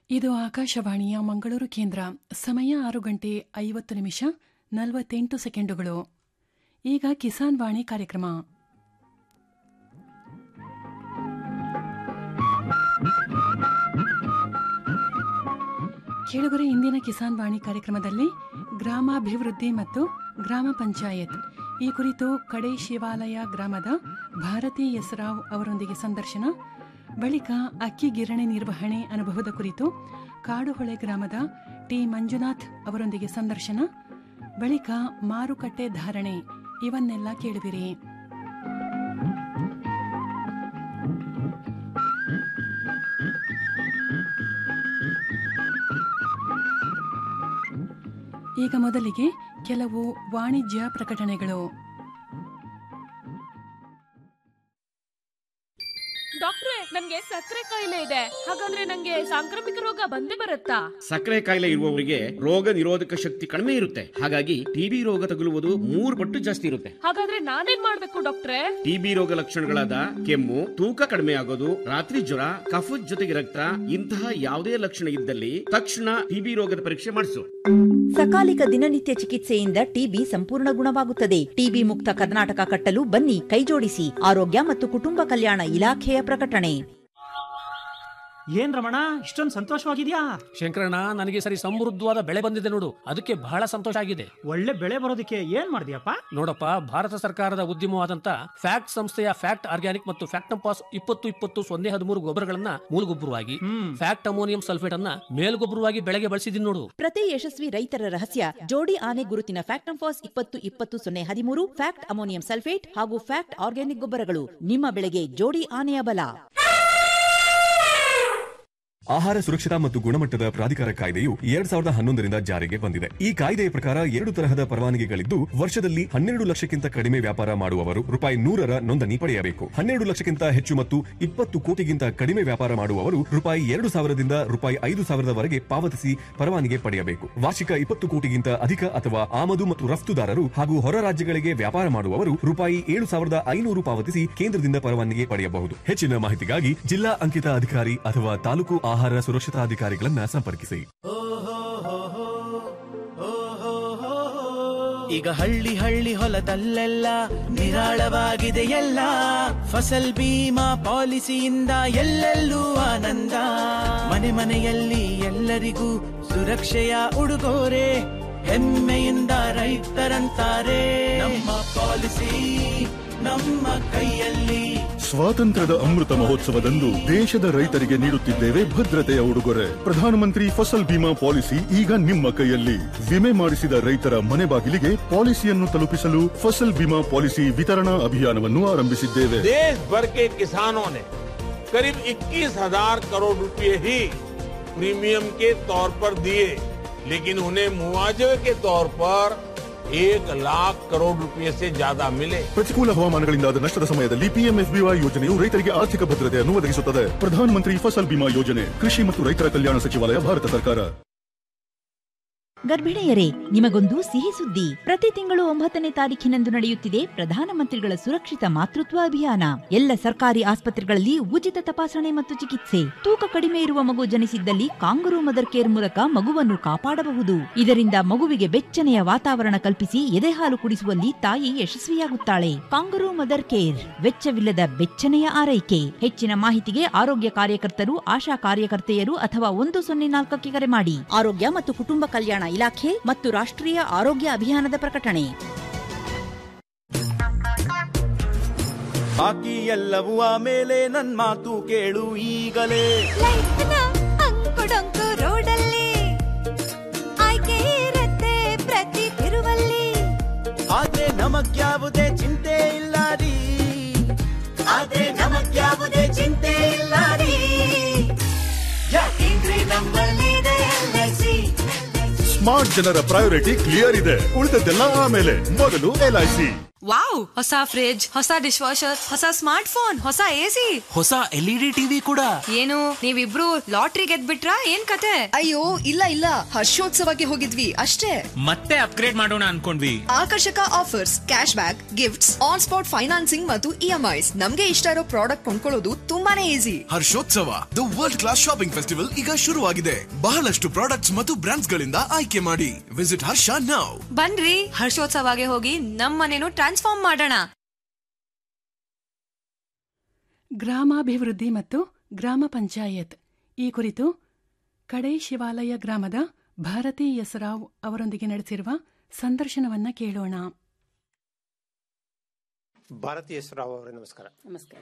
ಇದು ಆಕಾಶವಾಣಿಯ ಮಂಗಳೂರು ಕೇಂದ್ರ ಸಮಯ ಆರು ಗಂಟೆ ಐವತ್ತು ನಿಮಿಷ ನಲವತ್ತೆಂಟು ಸೆಕೆಂಡುಗಳು ಈಗ ಕಿಸಾನ್ ವಾಣಿ ಕಾರ್ಯಕ್ರಮ ಕೇಳುಗರೆ ಇಂದಿನ ಕಿಸಾನ್ ವಾಣಿ ಕಾರ್ಯಕ್ರಮದಲ್ಲಿ ಗ್ರಾಮಾಭಿವೃದ್ಧಿ ಮತ್ತು ಗ್ರಾಮ ಪಂಚಾಯತ್ ಈ ಕುರಿತು ಕಡೆ ಶಿವಾಲಯ ಗ್ರಾಮದ ಭಾರತಿ ಯಸರಾವ್ ಅವರೊಂದಿಗೆ ಸಂದರ್ಶನ ಬಳಿಕ ಅಕ್ಕಿ ಗಿರಣಿ ನಿರ್ವಹಣೆ ಅನುಭವದ ಕುರಿತು ಕಾಡುಹೊಳೆ ಗ್ರಾಮದ ಟಿ ಮಂಜುನಾಥ್ ಅವರೊಂದಿಗೆ ಸಂದರ್ಶನ ಬಳಿಕ ಮಾರುಕಟ್ಟೆ ಧಾರಣೆ ಇವನ್ನೆಲ್ಲ ಕೇಳುವಿರಿ ಈಗ ಮೊದಲಿಗೆ ಕೆಲವು ವಾಣಿಜ್ಯ ಪ್ರಕಟಣೆಗಳು ಡಾಕ್ಟ್ರೆ ನನ್ಗೆ ಸಕ್ಕರೆ ಕಾಯಿಲೆ ಇದೆ ಹಾಗಂದ್ರೆ ನಂಗೆ ಸಾಂಕ್ರಾಮಿಕ ರೋಗ ಬಂದೇ ಬರುತ್ತಾ ಸಕ್ಕರೆ ಕಾಯಿಲೆ ಇರುವವರಿಗೆ ರೋಗ ನಿರೋಧಕ ಶಕ್ತಿ ಕಡಿಮೆ ಇರುತ್ತೆ ಹಾಗಾಗಿ ಟಿಬಿ ರೋಗ ತಗುಲುವುದು ಮೂರು ಪಟ್ಟು ಜಾಸ್ತಿ ಇರುತ್ತೆ ಹಾಗಾದ್ರೆ ನಾನೇನ್ ಮಾಡ್ಬೇಕು ಡಾಕ್ಟ್ರೆ ಟಿಬಿ ರೋಗ ಲಕ್ಷಣಗಳಾದ ಕೆಮ್ಮು ತೂಕ ಕಡಿಮೆ ಆಗೋದು ರಾತ್ರಿ ಜ್ವರ ಕಫದ ಜೊತೆಗೆ ರಕ್ತ ಇಂತಹ ಯಾವುದೇ ಲಕ್ಷಣ ಇದ್ದಲ್ಲಿ ತಕ್ಷಣ ಟಿಬಿ ರೋಗದ ಪರೀಕ್ಷೆ ಮಾಡಿಸು ಸಕಾಲಿಕ ದಿನನಿತ್ಯ ಚಿಕಿತ್ಸೆಯಿಂದ ಟಿಬಿ ಸಂಪೂರ್ಣ ಗುಣವಾಗುತ್ತದೆ ಟಿಬಿ ಮುಕ್ತ ಕರ್ನಾಟಕ ಕಟ್ಟಲು ಬನ್ನಿ ಕೈಜೋಡಿಸಿ ಆರೋಗ್ಯ ಮತ್ತು ಕುಟುಂಬ ಕಲ್ಯಾಣ ಇಲಾಖೆಯ ಪ್ರಕಟಣೆ ಏನ್ ರಮಣ ಇಷ್ಟೊಂದು ಸಂತೋಷವಾಗಿದ್ಯಾ ಶಂಕರಣ್ಣ ನನಗೆ ಸರಿ ಸಮೃದ್ಧವಾದ ಬೆಳೆ ಬಂದಿದೆ ನೋಡು ಅದಕ್ಕೆ ಬಹಳ ಸಂತೋಷ ಆಗಿದೆ ಒಳ್ಳೆ ಬೆಳೆ ಬರೋದಕ್ಕೆ ಏನ್ ಮಾಡಿದ್ಯಪ್ಪ ನೋಡಪ್ಪ ಭಾರತ ಸರ್ಕಾರದ ಉದ್ಯಮವಾದಂತ ಫ್ಯಾಕ್ಟ್ ಸಂಸ್ಥೆಯ ಫ್ಯಾಕ್ಟ್ ಆರ್ಗ್ಯಾನಿಕ್ ಮತ್ತು ಫ್ಯಾಕ್ಟಂಪಾಸ್ ಇಪ್ಪತ್ತು ಇಪ್ಪತ್ತು ಸೊನ್ನೆ ಹದಿಮೂರು ಗೊಬ್ಬರಗಳನ್ನ ಮೂಲಗೊಬ್ಬರವಾಗಿ ಹ್ಮ್ ಫ್ಯಾಕ್ಟ್ ಅಮೋನಿಯಂ ಸಲ್ಫೇಟ್ ಅನ್ನ ಮೇಲ್ಗೊಬ್ಬರವಾಗಿ ಬೆಳೆಗೆ ಬಳಸಿದೀನಿ ನೋಡು ಪ್ರತಿ ಯಶಸ್ವಿ ರೈತರ ರಹಸ್ಯ ಜೋಡಿ ಆನೆ ಗುರುತಿನ ಫ್ಯಾಕ್ಟಂಫಾಸ್ ಇಪ್ಪತ್ತು ಇಪ್ಪತ್ತು ಸೊನ್ನೆ ಹದಿಮೂರು ಫ್ಯಾಕ್ಟ್ ಅಮೋನಿಯಂ ಸಲ್ಫೇಟ್ ಹಾಗೂ ಫ್ಯಾಕ್ಟ್ ಆರ್ಗ್ಯಾನಿಕ್ ಗೊಬ್ಬರಗಳು ನಿಮ್ಮ ಬೆಳೆಗೆ ಜೋಡಿ ಆನೆಯ ಬಲ ಆಹಾರ ಸುರಕ್ಷತಾ ಮತ್ತು ಗುಣಮಟ್ಟದ ಪ್ರಾಧಿಕಾರ ಕಾಯ್ದೆಯು ಎರಡ್ ಸಾವಿರದ ಹನ್ನೊಂದರಿಂದ ಜಾರಿಗೆ ಬಂದಿದೆ ಈ ಕಾಯ್ದೆಯ ಪ್ರಕಾರ ಎರಡು ತರಹದ ಪರವಾನಗಿಗಳಿದ್ದು ವರ್ಷದಲ್ಲಿ ಹನ್ನೆರಡು ಲಕ್ಷಕ್ಕಿಂತ ಕಡಿಮೆ ವ್ಯಾಪಾರ ಮಾಡುವವರು ರೂಪಾಯಿ ನೂರರ ನೋಂದಣಿ ಪಡೆಯಬೇಕು ಹನ್ನೆರಡು ಲಕ್ಷಕ್ಕಿಂತ ಹೆಚ್ಚು ಮತ್ತು ಇಪ್ಪತ್ತು ಕೋಟಿಗಿಂತ ಕಡಿಮೆ ವ್ಯಾಪಾರ ಮಾಡುವವರು ರೂಪಾಯಿ ಎರಡು ಸಾವಿರದಿಂದ ರೂಪಾಯಿ ಐದು ಸಾವಿರದವರೆಗೆ ಪಾವತಿಸಿ ಪರವಾನಗಿ ಪಡೆಯಬೇಕು ವಾರ್ಷಿಕ ಇಪ್ಪತ್ತು ಕೋಟಿಗಿಂತ ಅಧಿಕ ಅಥವಾ ಆಮದು ಮತ್ತು ರಫ್ತುದಾರರು ಹಾಗೂ ಹೊರ ರಾಜ್ಯಗಳಿಗೆ ವ್ಯಾಪಾರ ಮಾಡುವವರು ರೂಪಾಯಿ ಏಳು ಸಾವಿರದ ಐನೂರು ಪಾವತಿಸಿ ಕೇಂದ್ರದಿಂದ ಪರವಾನಗಿ ಪಡೆಯಬಹುದು ಹೆಚ್ಚಿನ ಮಾಹಿತಿಗಾಗಿ ಜಿಲ್ಲಾ ಅಂಕಿತ ಅಧಿಕಾರಿ ಅಥವಾ ತಾಲೂಕು ಆಹಾರ ಸುರಕ್ಷತಾ ಅಧಿಕಾರಿಗಳನ್ನ ಸಂಪರ್ಕಿಸಿ ಈಗ ಹಳ್ಳಿ ಹಳ್ಳಿ ಹೊಲದಲ್ಲೆಲ್ಲ ನಿರಾಳವಾಗಿದೆ ಎಲ್ಲ ಫಸಲ್ ಬೀಮಾ ಪಾಲಿಸಿಯಿಂದ ಎಲ್ಲೆಲ್ಲೂ ಆನಂದ ಮನೆ ಮನೆಯಲ್ಲಿ ಎಲ್ಲರಿಗೂ ಸುರಕ್ಷೆಯ ಉಡುಗೊರೆ ಹೆಮ್ಮೆಯಿಂದ ರೈತರಂತಾರೆ ನಮ್ಮ ಪಾಲಿಸಿ ನಮ್ಮ ಕೈಯಲ್ಲಿ ಸ್ವಾತಂತ್ರ್ಯದ ಅಮೃತ ಮಹೋತ್ಸವದಂದು ದೇಶದ ರೈತರಿಗೆ ನೀಡುತ್ತಿದ್ದೇವೆ ಭದ್ರತೆಯ ಉಡುಗೊರೆ ಪ್ರಧಾನಮಂತ್ರಿ ಫಸಲ್ ಬಿಮಾ ಪಾಲಿಸಿ ಈಗ ನಿಮ್ಮ ಕೈಯಲ್ಲಿ ವಿಮೆ ಮಾಡಿಸಿದ ರೈತರ ಮನೆ ಬಾಗಿಲಿಗೆ ಪಾಲಿಸಿಯನ್ನು ತಲುಪಿಸಲು ಫಸಲ್ ಬಿಮಾ ಪಾಲಿಸಿ ವಿತರಣಾ ಅಭಿಯಾನವನ್ನು ಆರಂಭಿಸಿದ್ದೇವೆ देश भर के किसानों ने करीब 21,000 करोड़ रुपए ही प्रीमियम के तौर पर दिए लेकिन उन्हें मुआवजे के तौर पर एक लाख करोड़ रुपए से ज्यादा मिले ಪ್ರತಿಕೂಲ ಹವಾಮಾನಗಳಿಂದಾದ ನಷ್ಟದ ಸಮಯದಲ್ಲಿ ಪಿಎಂಎಫ್ಬಿವೈ ಯೋಜನೆಯು ರೈತರಿಗೆ ಆರ್ಥಿಕ ಭದ್ರತೆಯನ್ನು ಒದಗಿಸುತ್ತದೆ ಪ್ರಧಾನಮಂತ್ರಿ ಫಸಲ್ ಬಿಮಾ ಯೋಜನೆ ಕೃಷಿ ಮತ್ತು ರೈತರ ಕಲ್ಯಾಣ ಸಚಿವಾಲಯ ಭಾರತ ಸರ್ಕಾರ ಗರ್ಭಿಣಿಯರೇ ನಿಮಗೊಂದು ಸಿಹಿ ಸುದ್ದಿ ಪ್ರತಿ ತಿಂಗಳು ಒಂಬತ್ತನೇ ತಾರೀಖಿನಂದು ನಡೆಯುತ್ತಿದೆ ಪ್ರಧಾನಮಂತ್ರಿಗಳ ಸುರಕ್ಷಿತ ಮಾತೃತ್ವ ಅಭಿಯಾನ ಎಲ್ಲ ಸರ್ಕಾರಿ ಆಸ್ಪತ್ರೆಗಳಲ್ಲಿ ಉಚಿತ ತಪಾಸಣೆ ಮತ್ತು ಚಿಕಿತ್ಸೆ ತೂಕ ಕಡಿಮೆ ಇರುವ ಮಗು ಜನಿಸಿದ್ದಲ್ಲಿ ಕಾಂಗರೂ ಮದರ್ ಕೇರ್ ಮೂಲಕ ಮಗುವನ್ನು ಕಾಪಾಡಬಹುದು ಇದರಿಂದ ಮಗುವಿಗೆ ಬೆಚ್ಚನೆಯ ವಾತಾವರಣ ಕಲ್ಪಿಸಿ ಎದೆಹಾಲು ಕುಡಿಸುವಲ್ಲಿ ತಾಯಿ ಯಶಸ್ವಿಯಾಗುತ್ತಾಳೆ ಕಾಂಗರೂ ಮದರ್ ಕೇರ್ ವೆಚ್ಚವಿಲ್ಲದ ಬೆಚ್ಚನೆಯ ಆರೈಕೆ ಹೆಚ್ಚಿನ ಮಾಹಿತಿಗೆ ಆರೋಗ್ಯ ಕಾರ್ಯಕರ್ತರು ಆಶಾ ಕಾರ್ಯಕರ್ತೆಯರು ಅಥವಾ ಒಂದು ಸೊನ್ನೆ ನಾಲ್ಕಕ್ಕೆ ಕರೆ ಮಾಡಿ ಆರೋಗ್ಯ ಮತ್ತು ಕುಟುಂಬ ಕಲ್ಯಾಣ ಇಲಾಖೆ ಮತ್ತು ರಾಷ್ಟ್ರೀಯ ಆರೋಗ್ಯ ಅಭಿಯಾನದ ಪ್ರಕಟಣೆ ಬಾಕಿ ಎಲ್ಲವೂ ಆಮೇಲೆ ನನ್ ಮಾತು ಕೇಳು ಈಗಲೇ ಅಂಕುಡೊಂಕು ರೋಡಲ್ಲಿ ಆಯ್ಕೆ ಇರತ್ತೆ ಪ್ರತಿ ತಿರುವಲ್ಲಿ ಆದ್ರೆ ನಮಗ್ಯಾವುದೇ ಚಿಂತೆ ಇಲ್ಲ ರೀ ಆದ್ರೆ ನಮಗ್ಯಾವುದೇ ಚಿಂತೆ ಇಲ್ಲ ರೀ ಯಾಕೆಂದ್ರೆ ನಮ್ಮಲ್ಲಿದೆ ಎಲ್ಐಸಿ ಸ್ಮಾರ್ಟ್ ಜನರ ಪ್ರಯಾರಿಟಿ ಕ್ಲಿಯರ್ ಇದೆ ಉಳಿದದ್ದೆಲ್ಲ ಆಮೇಲೆ ಮೊದಲು ಎಲ್ಐಸಿ ವಾವ್ ಹೊಸ ಫ್ರಿಡ್ಜ್ ಹೊಸ ಡಿಶ್ ವಾಷರ್ ಹೊಸ ಸ್ಮಾರ್ಟ್ ಫೋನ್ ಹೊಸ ಎಸಿ ಹೊಸ ಎಲ್ಇಡಿ ಟಿವಿ ಕೂಡ ಏನು ನೀವಿಬ್ರು ಲಾಟ್ರಿ ಗೆದ್ಬಿಟ್ರಾ ಏನ್ ಕತೆ ಅಯ್ಯೋ ಇಲ್ಲ ಇಲ್ಲ ಹರ್ಷೋತ್ಸವಕ್ಕೆ ಹೋಗಿದ್ವಿ ಅಷ್ಟೇ ಮತ್ತೆ ಅಪ್ಗ್ರೇಡ್ ಮಾಡೋಣ ಅನ್ಕೊಂಡ್ವಿ ಆಕರ್ಷಕ offers cash back gifts on spot financing ಮತ್ತು ಇಎಂಐಸ್ ನಮ್ಗೆ ಇಷ್ಟ ಇರೋ ಪ್ರಾಡಕ್ಟ್ ಕೊಂಡ್ಕೊಳ್ಳೋದು ತುಂಬಾನೇ ಈಸಿ ಹರ್ಷೋತ್ಸವ the world class shopping festival ಈಗ ಶುರುವಾಗಿದೆ ಬಹಳಷ್ಟು ಪ್ರಾಡಕ್ಟ್ಸ್ ಮತ್ತು ಬ್ರಾಂಡ್ಸ್ ಗಳಿಂದ ಆಯ್ಕೆ ಮಾಡಿ ವಿಸಿಟ್ ಹರ್ಷ ನೌ ಬನ್ರಿ ಹರ್ಷೋತ್ಸವಗೆ ಹೋಗಿ ನಮ್ಮನೇನು ಟ್ರಾನ್ಸ್ಫಾರ್ಮ್ ಮಾಡೋಣ ಗ್ರಾಮಾಭಿವೃದ್ಧಿ ಮತ್ತು ಗ್ರಾಮ ಪಂಚಾಯತ್ ಈ ಕುರಿತು ಕಡೇ ಶಿವಾಲಯ ಗ್ರಾಮದ ಭಾರತಿ ಎಸ್ ರಾವ್ ಅವರೊಂದಿಗೆ ನಡೆಸಿರುವ ಸಂದರ್ಶನವನ್ನ ಕೇಳೋಣ ಭಾರತೀಯ ರಾವ್ ಅವರೇ ನಮಸ್ಕಾರ ನಮಸ್ಕಾರ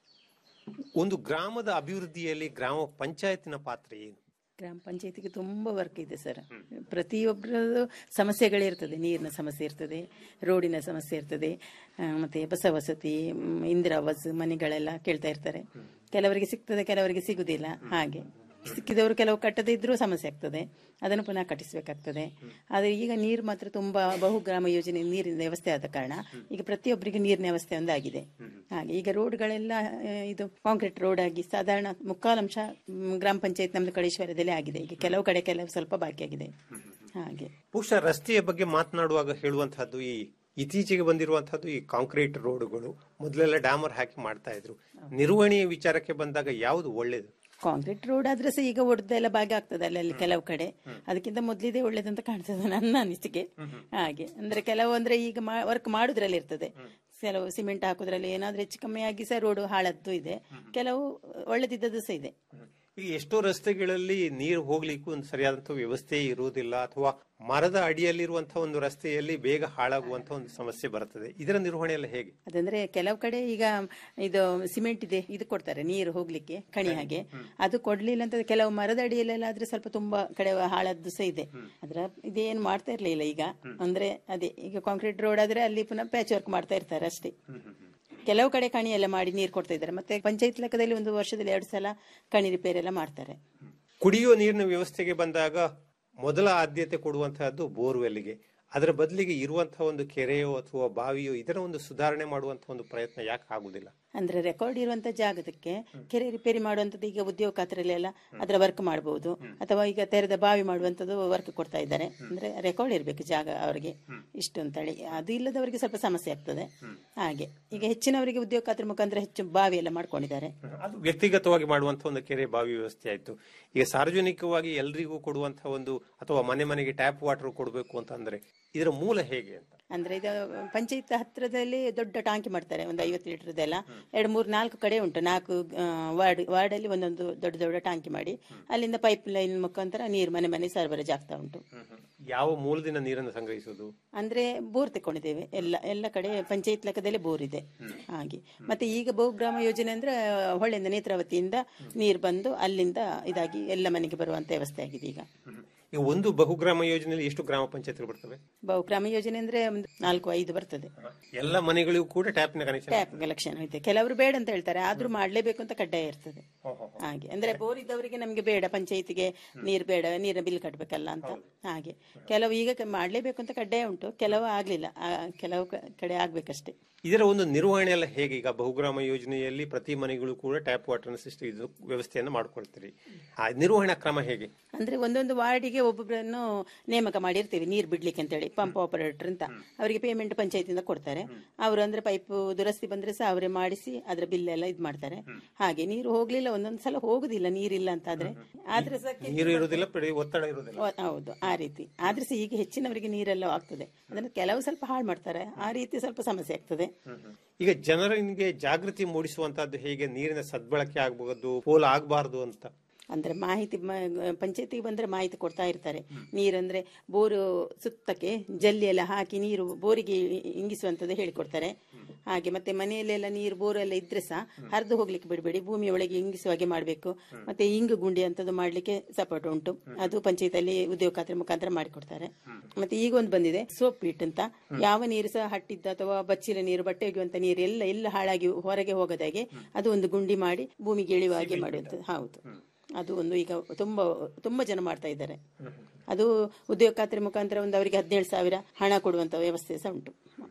ಒಂದು ಗ್ರಾಮದ ಅಭಿವೃದ್ಧಿಯಲ್ಲಿ ಗ್ರಾಮ ಪಂಚಾಯತಿನ ಪಾತ್ರ ಏನು ಗ್ರಾಮ ಪಂಚಾಯತಿಗೆ ತುಂಬ ವರ್ಕ್ ಇದೆ ಸರ್ ಪ್ರತಿಯೊಬ್ಬರದ್ದು ಸಮಸ್ಯೆಗಳಿರ್ತದೆ ನೀರಿನ ಸಮಸ್ಯೆ ಇರ್ತದೆ ರೋಡಿನ ಸಮಸ್ಯೆ ಇರ್ತದೆ ಆ, ಮತ್ತೆ ಬಸ ವಸತಿ ಮ್, ಇಂದಿರಾ ಆವಾಸ್ ಮನೆಗಳೆಲ್ಲ ಕೇಳ್ತಾ ಇರ್ತಾರೆ ಕೆಲವರಿಗೆ ಸಿಗ್ತದೆ ಕೆಲವರಿಗೆ ಸಿಗುದಿಲ್ಲ ಹಾಗೆ ಸಿಕ್ಕಿದವರು ಕೆಲವು ಕಟ್ಟದೇ ಇದ್ರೂ ಸಮಸ್ಯೆ ಆಗ್ತದೆ ಅದನ್ನು ಪುನಃ ಕಟ್ಟಿಸಬೇಕಾಗ್ತದೆ ಆದರೆ ಈಗ ನೀರು ಮಾತ್ರ ತುಂಬಾ ಬಹುಗ್ರಾಮ ಯೋಜನೆ ನೀರಿನ ವ್ಯವಸ್ಥೆ ಆದ ಕಾರಣ ಈಗ ಪ್ರತಿಯೊಬ್ಬರಿಗೆ ನೀರಿನ ವ್ಯವಸ್ಥೆ ಒಂದಾಗಿದೆ ಹಾಗೆ ಈಗ ರೋಡ್ಗಳೆಲ್ಲ ಆ, ಇದು ಕಾಂಕ್ರೀಟ್ ರೋಡ್ ಆಗಿ ಸಾಧಾರಣ ಮುಕ್ಕಾಲಂಶ ಮ್, ಗ್ರಾಮ ಪಂಚಾಯತ್ ನಮ್ದು ಕಡೇಶ್ವರದಲ್ಲೇ ಆಗಿದೆ ಈಗ ಕೆಲವು ಕಡೆ ಕೆಲವು ಸ್ವಲ್ಪ ಬಾಕಿ ಆಗಿದೆ ಹಾಗೆ ಬಹುಶಃ ರಸ್ತೆಯ ಬಗ್ಗೆ ಮಾತನಾಡುವಾಗ ಹೇಳುವಂತಹದ್ದು ಈ ಇತ್ತೀಚೆಗೆ ಬಂದಿರುವಂತಹದ್ದು ಈ ಕಾಂಕ್ರೀಟ್ ರೋಡ್ಗಳು ಮೊದಲೆಲ್ಲ ಡಾಮರ್ ಹಾಕಿ ಮಾಡ್ತಾ ಇದ್ರು ನಿರ್ವಹಣೆಯ ವಿಚಾರಕ್ಕೆ ಬಂದಾಗ ಯಾವುದು ಒಳ್ಳೇದು ಕಾಂಕ್ರೀಟ್ ರೋಡ್ ಆದ್ರೆ ಸಹ ಈಗ ಒಡೆದೆಲ್ಲ ಭಾಗ ಆಗ್ತದೆ ಅಲ್ಲಲ್ಲಿ ಕೆಲವು ಕಡೆ ಅದಕ್ಕಿಂತ ಮೊದಲಿದೆ ಒಳ್ಳೇದಂತ ಕಾಣ್ತದೆ ನನ್ನ ಅನಿಸಿಕೆ ಹಾಗೆ ಅಂದ್ರೆ ಕೆಲವು ಅಂದ್ರೆ ಈಗ ವರ್ಕ್ ಮಾಡುದ್ರಲ್ಲಿ ಇರ್ತದೆ ಕೆಲವು ಸಿಮೆಂಟ್ ಹಾಕೋದ್ರಲ್ಲಿ ಏನಾದ್ರೂ ಹೆಚ್ಚು ಕಮ್ಮಿ ಆಗಿ ಸಹ ರೋಡ್ ಹಾಳದ್ದು ಇದೆ ಕೆಲವು ಒಳ್ಳೆದಿದ್ದದ್ದು ಸಹ ಇದೆ ಈಗ ಎಷ್ಟೋ ರಸ್ತೆಗಳಲ್ಲಿ ನೀರು ಹೋಗ್ಲಿಕ್ಕೂ ಒಂದು ಸರಿಯಾದಂತಹ ವ್ಯವಸ್ಥೆ ಇರುವುದಿಲ್ಲ ಅಥವಾ ಮರದ ಅಡಿಯಲ್ಲಿರುವಂತಹ ಒಂದು ರಸ್ತೆಯಲ್ಲಿ ಬೇಗ ಹಾಳಾಗುವಂತಹ ಒಂದು ಸಮಸ್ಯೆ ಬರ್ತದೆ ಇದರ ನಿರ್ವಹಣೆ ಎಲ್ಲ ಹೇಗೆ ಅದಂದ್ರೆ ಕೆಲವು ಕಡೆ ಈಗ ಇದು ಸಿಮೆಂಟ್ ಇದೆ ಇದು ಕೊಡ್ತಾರೆ ನೀರು ಹೋಗ್ಲಿಕ್ಕೆ ಕಣಿ ಹಾಗೆ ಅದು ಕೊಡ್ಲಿಲ್ಲ ಅಂತ ಕೆಲವು ಮರದ ಅಡಿಯಲ್ಲೆಲ್ಲ ಆದ್ರೆ ಸ್ವಲ್ಪ ತುಂಬಾ ಕಡೆ ಹಾಳದ್ದು ಸಹ ಇದೆ ಅದ್ರ ಇದೇನು ಮಾಡ್ತಾ ಇರ್ಲಿಲ್ಲ ಈಗ ಅಂದ್ರೆ ಅದೇ ಈಗ ಕಾಂಕ್ರೀಟ್ ರೋಡ್ ಆದ್ರೆ ಅಲ್ಲಿ ಪುನಃ ಪ್ಯಾಚ್ ವರ್ಕ್ ಮಾಡ್ತಾ ಇರ್ತಾರೆ ಅಷ್ಟೇ ಕೆಲವು ಕಡೆ ಕಣಿ ಎಲ್ಲ ಮಾಡಿ ನೀರು ಕೊಡ್ತಾ ಇದ್ದಾರೆ ಮತ್ತೆ ಪಂಚಾಯತ್ ಲೆಕ್ಕದಲ್ಲಿ ಒಂದು ವರ್ಷದಲ್ಲಿ ಎರಡು ಸಲ ಕಣಿ ರಿಪೇರಿ ಎಲ್ಲ ಮಾಡ್ತಾರೆ ಕುಡಿಯುವ ನೀರಿನ ವ್ಯವಸ್ಥೆಗೆ ಬಂದಾಗ ಮೊದಲ ಆದ್ಯತೆ ಕೊಡುವಂತಹದ್ದು ಬೋರ್ವೆಲ್ಗೆ ಅದರ ಬದಲಿಗೆ ಇರುವಂತಹ ಒಂದು ಕೆರೆಯೋ ಅಥವಾ ಬಾವಿಯೋ ಇದರ ಒಂದು ಸುಧಾರಣೆ ಮಾಡುವಂತಹ ಒಂದು ಪ್ರಯತ್ನ ಯಾಕೆ ಆಗುದಿಲ್ಲ ಅಂದ್ರೆ ರೆಕಾರ್ಡ್ ಇರುವಂತ ಜಾಗದಕ್ಕೆ ಕೆರೆ ರಿಪೇರಿ ಮಾಡುವಂತದ್ದು ಈಗ ಉದ್ಯೋಗ ಖಾತ್ರಿಯಲ್ಲೆಲ್ಲ ಅದರ ವರ್ಕ್ ಮಾಡಬಹುದು ಅಥವಾ ಈಗ ತೆರೆದ ಬಾವಿ ಮಾಡುವಂತದ್ದು ವರ್ಕ್ ಕೊಡ್ತಾ ಇದ್ದಾರೆ ಅಂದ್ರೆ ರೆಕಾರ್ಡ್ ಇರಬೇಕು ಜಾಗ ಅವರಿಗೆ ಇಷ್ಟು ಅಂತೇಳಿ ಅದು ಇಲ್ಲದವರಿಗೆ ಸ್ವಲ್ಪ ಸಮಸ್ಯೆ ಆಗ್ತದೆ ಹಾಗೆ ಈಗ ಹೆಚ್ಚಿನವರಿಗೆ ಉದ್ಯೋಗ ಖಾತ್ರಿ ಮುಖಾಂತರ ಹೆಚ್ಚು ಬಾವಿ ಎಲ್ಲ ಮಾಡ್ಕೊಂಡಿದ್ದಾರೆ ಅದು ವ್ಯಕ್ತಿಗತವಾಗಿ ಮಾಡುವಂತಹ ಒಂದು ಕೆರೆ ಬಾವಿ ವ್ಯವಸ್ಥೆ ಆಯ್ತು ಈಗ ಸಾರ್ವಜನಿಕವಾಗಿ ಎಲ್ರಿಗೂ ಕೊಡುವಂತಹ ಒಂದು ಅಥವಾ ಮನೆ ಮನೆಗೆ ಟ್ಯಾಪ್ ವಾಟರ್ ಕೊಡಬೇಕು ಅಂತ ಅಂದ್ರೆ ಇದರ ಮೂಲ ಹೇಗೆ ಅಂತ ಅಂದ್ರೆ ಇದು ಪಂಚಾಯತ್ ಹತ್ರದಲ್ಲಿ ದೊಡ್ಡ ಟಾಂಕಿ ಮಾಡ್ತಾರೆ ಒಂದು ಐವತ್ತು ಲೀಟರ್ದೆಲ್ಲ ಎರಡು ಮೂರು ನಾಲ್ಕು ಕಡೆ ಉಂಟು ನಾಲ್ಕು ಆ, ವಾರ್ಡ್ ವಾರ್ಡಲ್ಲಿ ಒಂದೊಂದು ದೊಡ್ಡ ದೊಡ್ಡ ಟಾಂಕಿ ಮಾಡಿ ಅಲ್ಲಿಂದ ಪೈಪ್ ಲೈನ್ ಮುಖಾಂತರ ನೀರು ಮನೆ ಮನೆ ಸರಬರಾಜು ಆಗ್ತಾ ಉಂಟು ಯಾವ ಮೂಲದಿಂದ ನೀರನ್ನು ಸಂಗ್ರಹಿಸುವುದು ಅಂದ್ರೆ ಬೋರ್ ತಕೊಂಡಿದ್ದೇವೆ ಎಲ್ಲ ಎಲ್ಲ ಕಡೆ ಪಂಚಾಯತ್ ಲೆಕ್ಕದಲ್ಲಿ ಬೋರ್ ಇದೆ ಹಾಗೆ ಮತ್ತೆ ಈಗ ಬಹುಗ್ರಾಮ ಯೋಜನೆ ಅಂದ್ರೆ ಹೊಳೆಯಿಂದ ನೇತ್ರಾವತಿಯಿಂದ ನೀರು ಬಂದು ಅಲ್ಲಿಂದ ಇದಾಗಿ ಎಲ್ಲ ಮನೆಗೆ ಬರುವಂತ ವ್ಯವಸ್ಥೆ ಆಗಿದೆ ಈಗ ಈಗ ಒಂದು ಬಹುಗ್ರಾಮ ಯೋಜನೆಯಲ್ಲಿ ಎಷ್ಟು ಗ್ರಾಮ ಪಂಚಾಯತ್ಗಳು ಬರ್ತವೆ ಬಹುಗ್ರಾಮ ಯೋಜನೆ ಅಂದ್ರೆ ಒಂದು ನಾಲ್ಕು ಐದು ಬರ್ತದೆ ಎಲ್ಲ ಮನೆಗಳಿಗೂ ಕೂಡ ಟ್ಯಾಪ್ನ ಕನೆಕ್ಷನ್ ಟ್ಯಾಪ್ ಕಲೆಕ್ಷನ್ ಇದೆ ಕೆಲವರು ಬೇಡ ಅಂತ ಹೇಳ್ತಾರೆ ಆದ್ರೂ ಮಾಡ್ಲೇಬೇಕು ಅಂತ ಕಡ್ಡಾಯ ಇರ್ತದೆ ಹಾಗೆ ಅಂದ್ರೆ ಬೋರ್ ಇದ್ದವರಿಗೆ ನಮ್ಗೆ ಬೇಡ ಪಂಚಾಯತಿಗೆ ನೀರು ಬೇಡ ನೀರಿನ ಬಿಲ್ ಕಟ್ಟಬೇಕಲ್ಲ ಅಂತ ಹಾಗೆ ಕೆಲವು ಈಗ ಕ- ಮಾಡ್ಲೇಬೇಕು ಅಂತ ಕಡ್ಡಾಯ ಉಂಟು ಕೆಲವು ಆಗ್ಲಿಲ್ಲ ಆ, ಕೆಲವು ಕ- ಕಡೆ ಆಗ್ಬೇಕಷ್ಟೇ ಇದರ ಒಂದು ನಿರ್ವಹಣೆ ಎಲ್ಲ ಹೇಗೆ ಈಗ ಬಹುಗ್ರಾಮ ಯೋಜನೆಯಲ್ಲಿ ಪ್ರತಿ ಮನೆಗಳು ಕೂಡ ಟ್ಯಾಪ್ ವಾಟರ್ ಸಿಸ್ಟಮ್ ಇದು ವ್ಯವಸ್ಥೆಯನ್ನು ಮಾಡ್ಕೊಳ್ತೀರಿ ಆ ನಿರ್ವಹಣಾ ಕ್ರಮ ಹೇಗೆ ಅಂದ್ರೆ ಒಂದೊಂದು ವಾರ್ಡಿಗೆ ಒಬ್ಬೊಬ್ಬರನ್ನು ನೇಮಕ ಮಾಡಿರ್ತೀವಿ ನೀರು ಬಿಡ್ಲಿಕ್ಕೆ ಅಂತೇಳಿ ಪಂಪ್ ಆಪರೇಟರ್ ಅಂತ ಅವರಿಗೆ ಪೇಮೆಂಟ್ ಪಂಚಾಯತಿಂದ ಕೊಡ್ತಾರೆ ಅವರು ಅಂದ್ರೆ ಪೈಪ್ ದುರಸ್ತಿ ಬಂದ್ರೆ ಸಹ ಅವರೇ ಮಾಡಿಸಿ ಅದರ ಬಿಲ್ ಎಲ್ಲ ಇದು ಮಾಡ್ತಾರೆ ಹಾಗೆ ನೀರು ಹೋಗ್ಲಿಲ್ಲ ಒಂದೊಂದು ಸಲ ಹೋಗುದಿಲ್ಲ ನೀರಿಲ್ಲ ಅಂತ ಆದ್ರೆ ಆದ್ರೆ ಸಹ ಕೆ- ನೀರು ಇರುವುದಿಲ್ಲ ಪಡಿ- ಒತ್ತಡ ಇರುವುದಿಲ್ಲ ಓ, ಹೌದು ಆ ರೀತಿ ಆದ್ರೆ ಸಹ ಈಗ ಹೆಚ್ಚಿನವರಿಗೆ ನೀರೆಲ್ಲ ಆಗ್ತದೆ ಅದನ್ನು ಕೆಲವು ಸ್ವಲ್ಪ ಹಾಳು ಮಾಡ್ತಾರೆ ಆ ರೀತಿ ಸ್ವಲ್ಪ ಸಮಸ್ಯೆ ಆಗ್ತದೆ ಈಗ ಜನರಿಗೆ ಜಾಗೃತಿ ಮೂಡಿಸುವಂತಹದ್ದು ಹೇಗೆ ನೀರಿನ ಸದ್ಬಳಕೆ ಆಗಬಹುದು ಪೋಲ್ ಆಗಬಾರದು ಅಂತ ಅಂದ್ರೆ ಮಾಹಿತಿ ಪಂಚಾಯತಿಗೆ ಬಂದ್ರೆ ಮಾಹಿತಿ ಕೊಡ್ತಾ ಇರ್ತಾರೆ ನೀರಂದ್ರೆ ಬೋರು ಸುತ್ತಕ್ಕೆ ಜಲ್ಲಿ ಎಲ್ಲ ಹಾಕಿ ನೀರು ಬೋರಿಗೆ ಇಂಗಿಸುವಂತದ್ದು ಹೇಳಿಕೊಡ್ತಾರೆ ಹಾಗೆ ಮತ್ತೆ ಮನೆಯಲ್ಲೆಲ್ಲ ನೀರು ಬೋರ್ ಎಲ್ಲ ಇದ್ರೆ ಸಹ ಹರಿದು ಹೋಗ್ಲಿಕ್ಕೆ ಬಿಡಬೇಡಿ ಭೂಮಿಯ ಒಳಗೆ ಇಂಗಿಸುವ ಹಾಗೆ ಮಾಡಬೇಕು ಮತ್ತೆ ಇಂಗು ಗುಂಡಿ ಅಂತದ್ದು ಮಾಡ್ಲಿಕ್ಕೆ ಸಪೋರ್ಟ್ ಉಂಟು ಅದು ಪಂಚಾಯತಲ್ಲಿ ಉದ್ಯೋಗ ಖಾತ್ರಿ ಮುಖಾಂತರ ಮಾಡಿಕೊಡ್ತಾರೆ ಮತ್ತೆ ಈಗ ಒಂದು ಬಂದಿದೆ ಸೋಪ್ ಪೀಟ್ ಅಂತ ಯಾವ ನೀರು ಸಹ ಹಟ್ಟಿದ್ದ ಅಥವಾ ಬಚ್ಚಿಲ ನೀರು ಬಟ್ಟೆ ಒಗೆಯುವಂತ ನೀರು ಎಲ್ಲ ಎಲ್ಲ ಹಾಳಾಗಿ ಹೊರಗೆ ಹೋಗದಾಗೆ ಅದು ಒಂದು ಗುಂಡಿ ಮಾಡಿ ಭೂಮಿಗೆ ಇಳಿಯುವ ಹಾಗೆ ಮಾಡುವಂಥದ್ದು ಹೌದು ಅದು ಒಂದು ಈಗ ತುಂಬಾ ತುಂಬಾ ಜನ ಮಾಡ್ತಾ ಇದ್ದಾರೆ ಅದು ಉದ್ಯೋಗ ಖಾತ್ರಿ ಮುಖಾಂತರ ಒಂದು ಅವರಿಗೆ ಹದಿನೇಳು ಸಾವಿರ ಹಣ ಕೊಡುವಂತ ವ್ಯವಸ್ಥೆ ಸಹ ಉಂಟು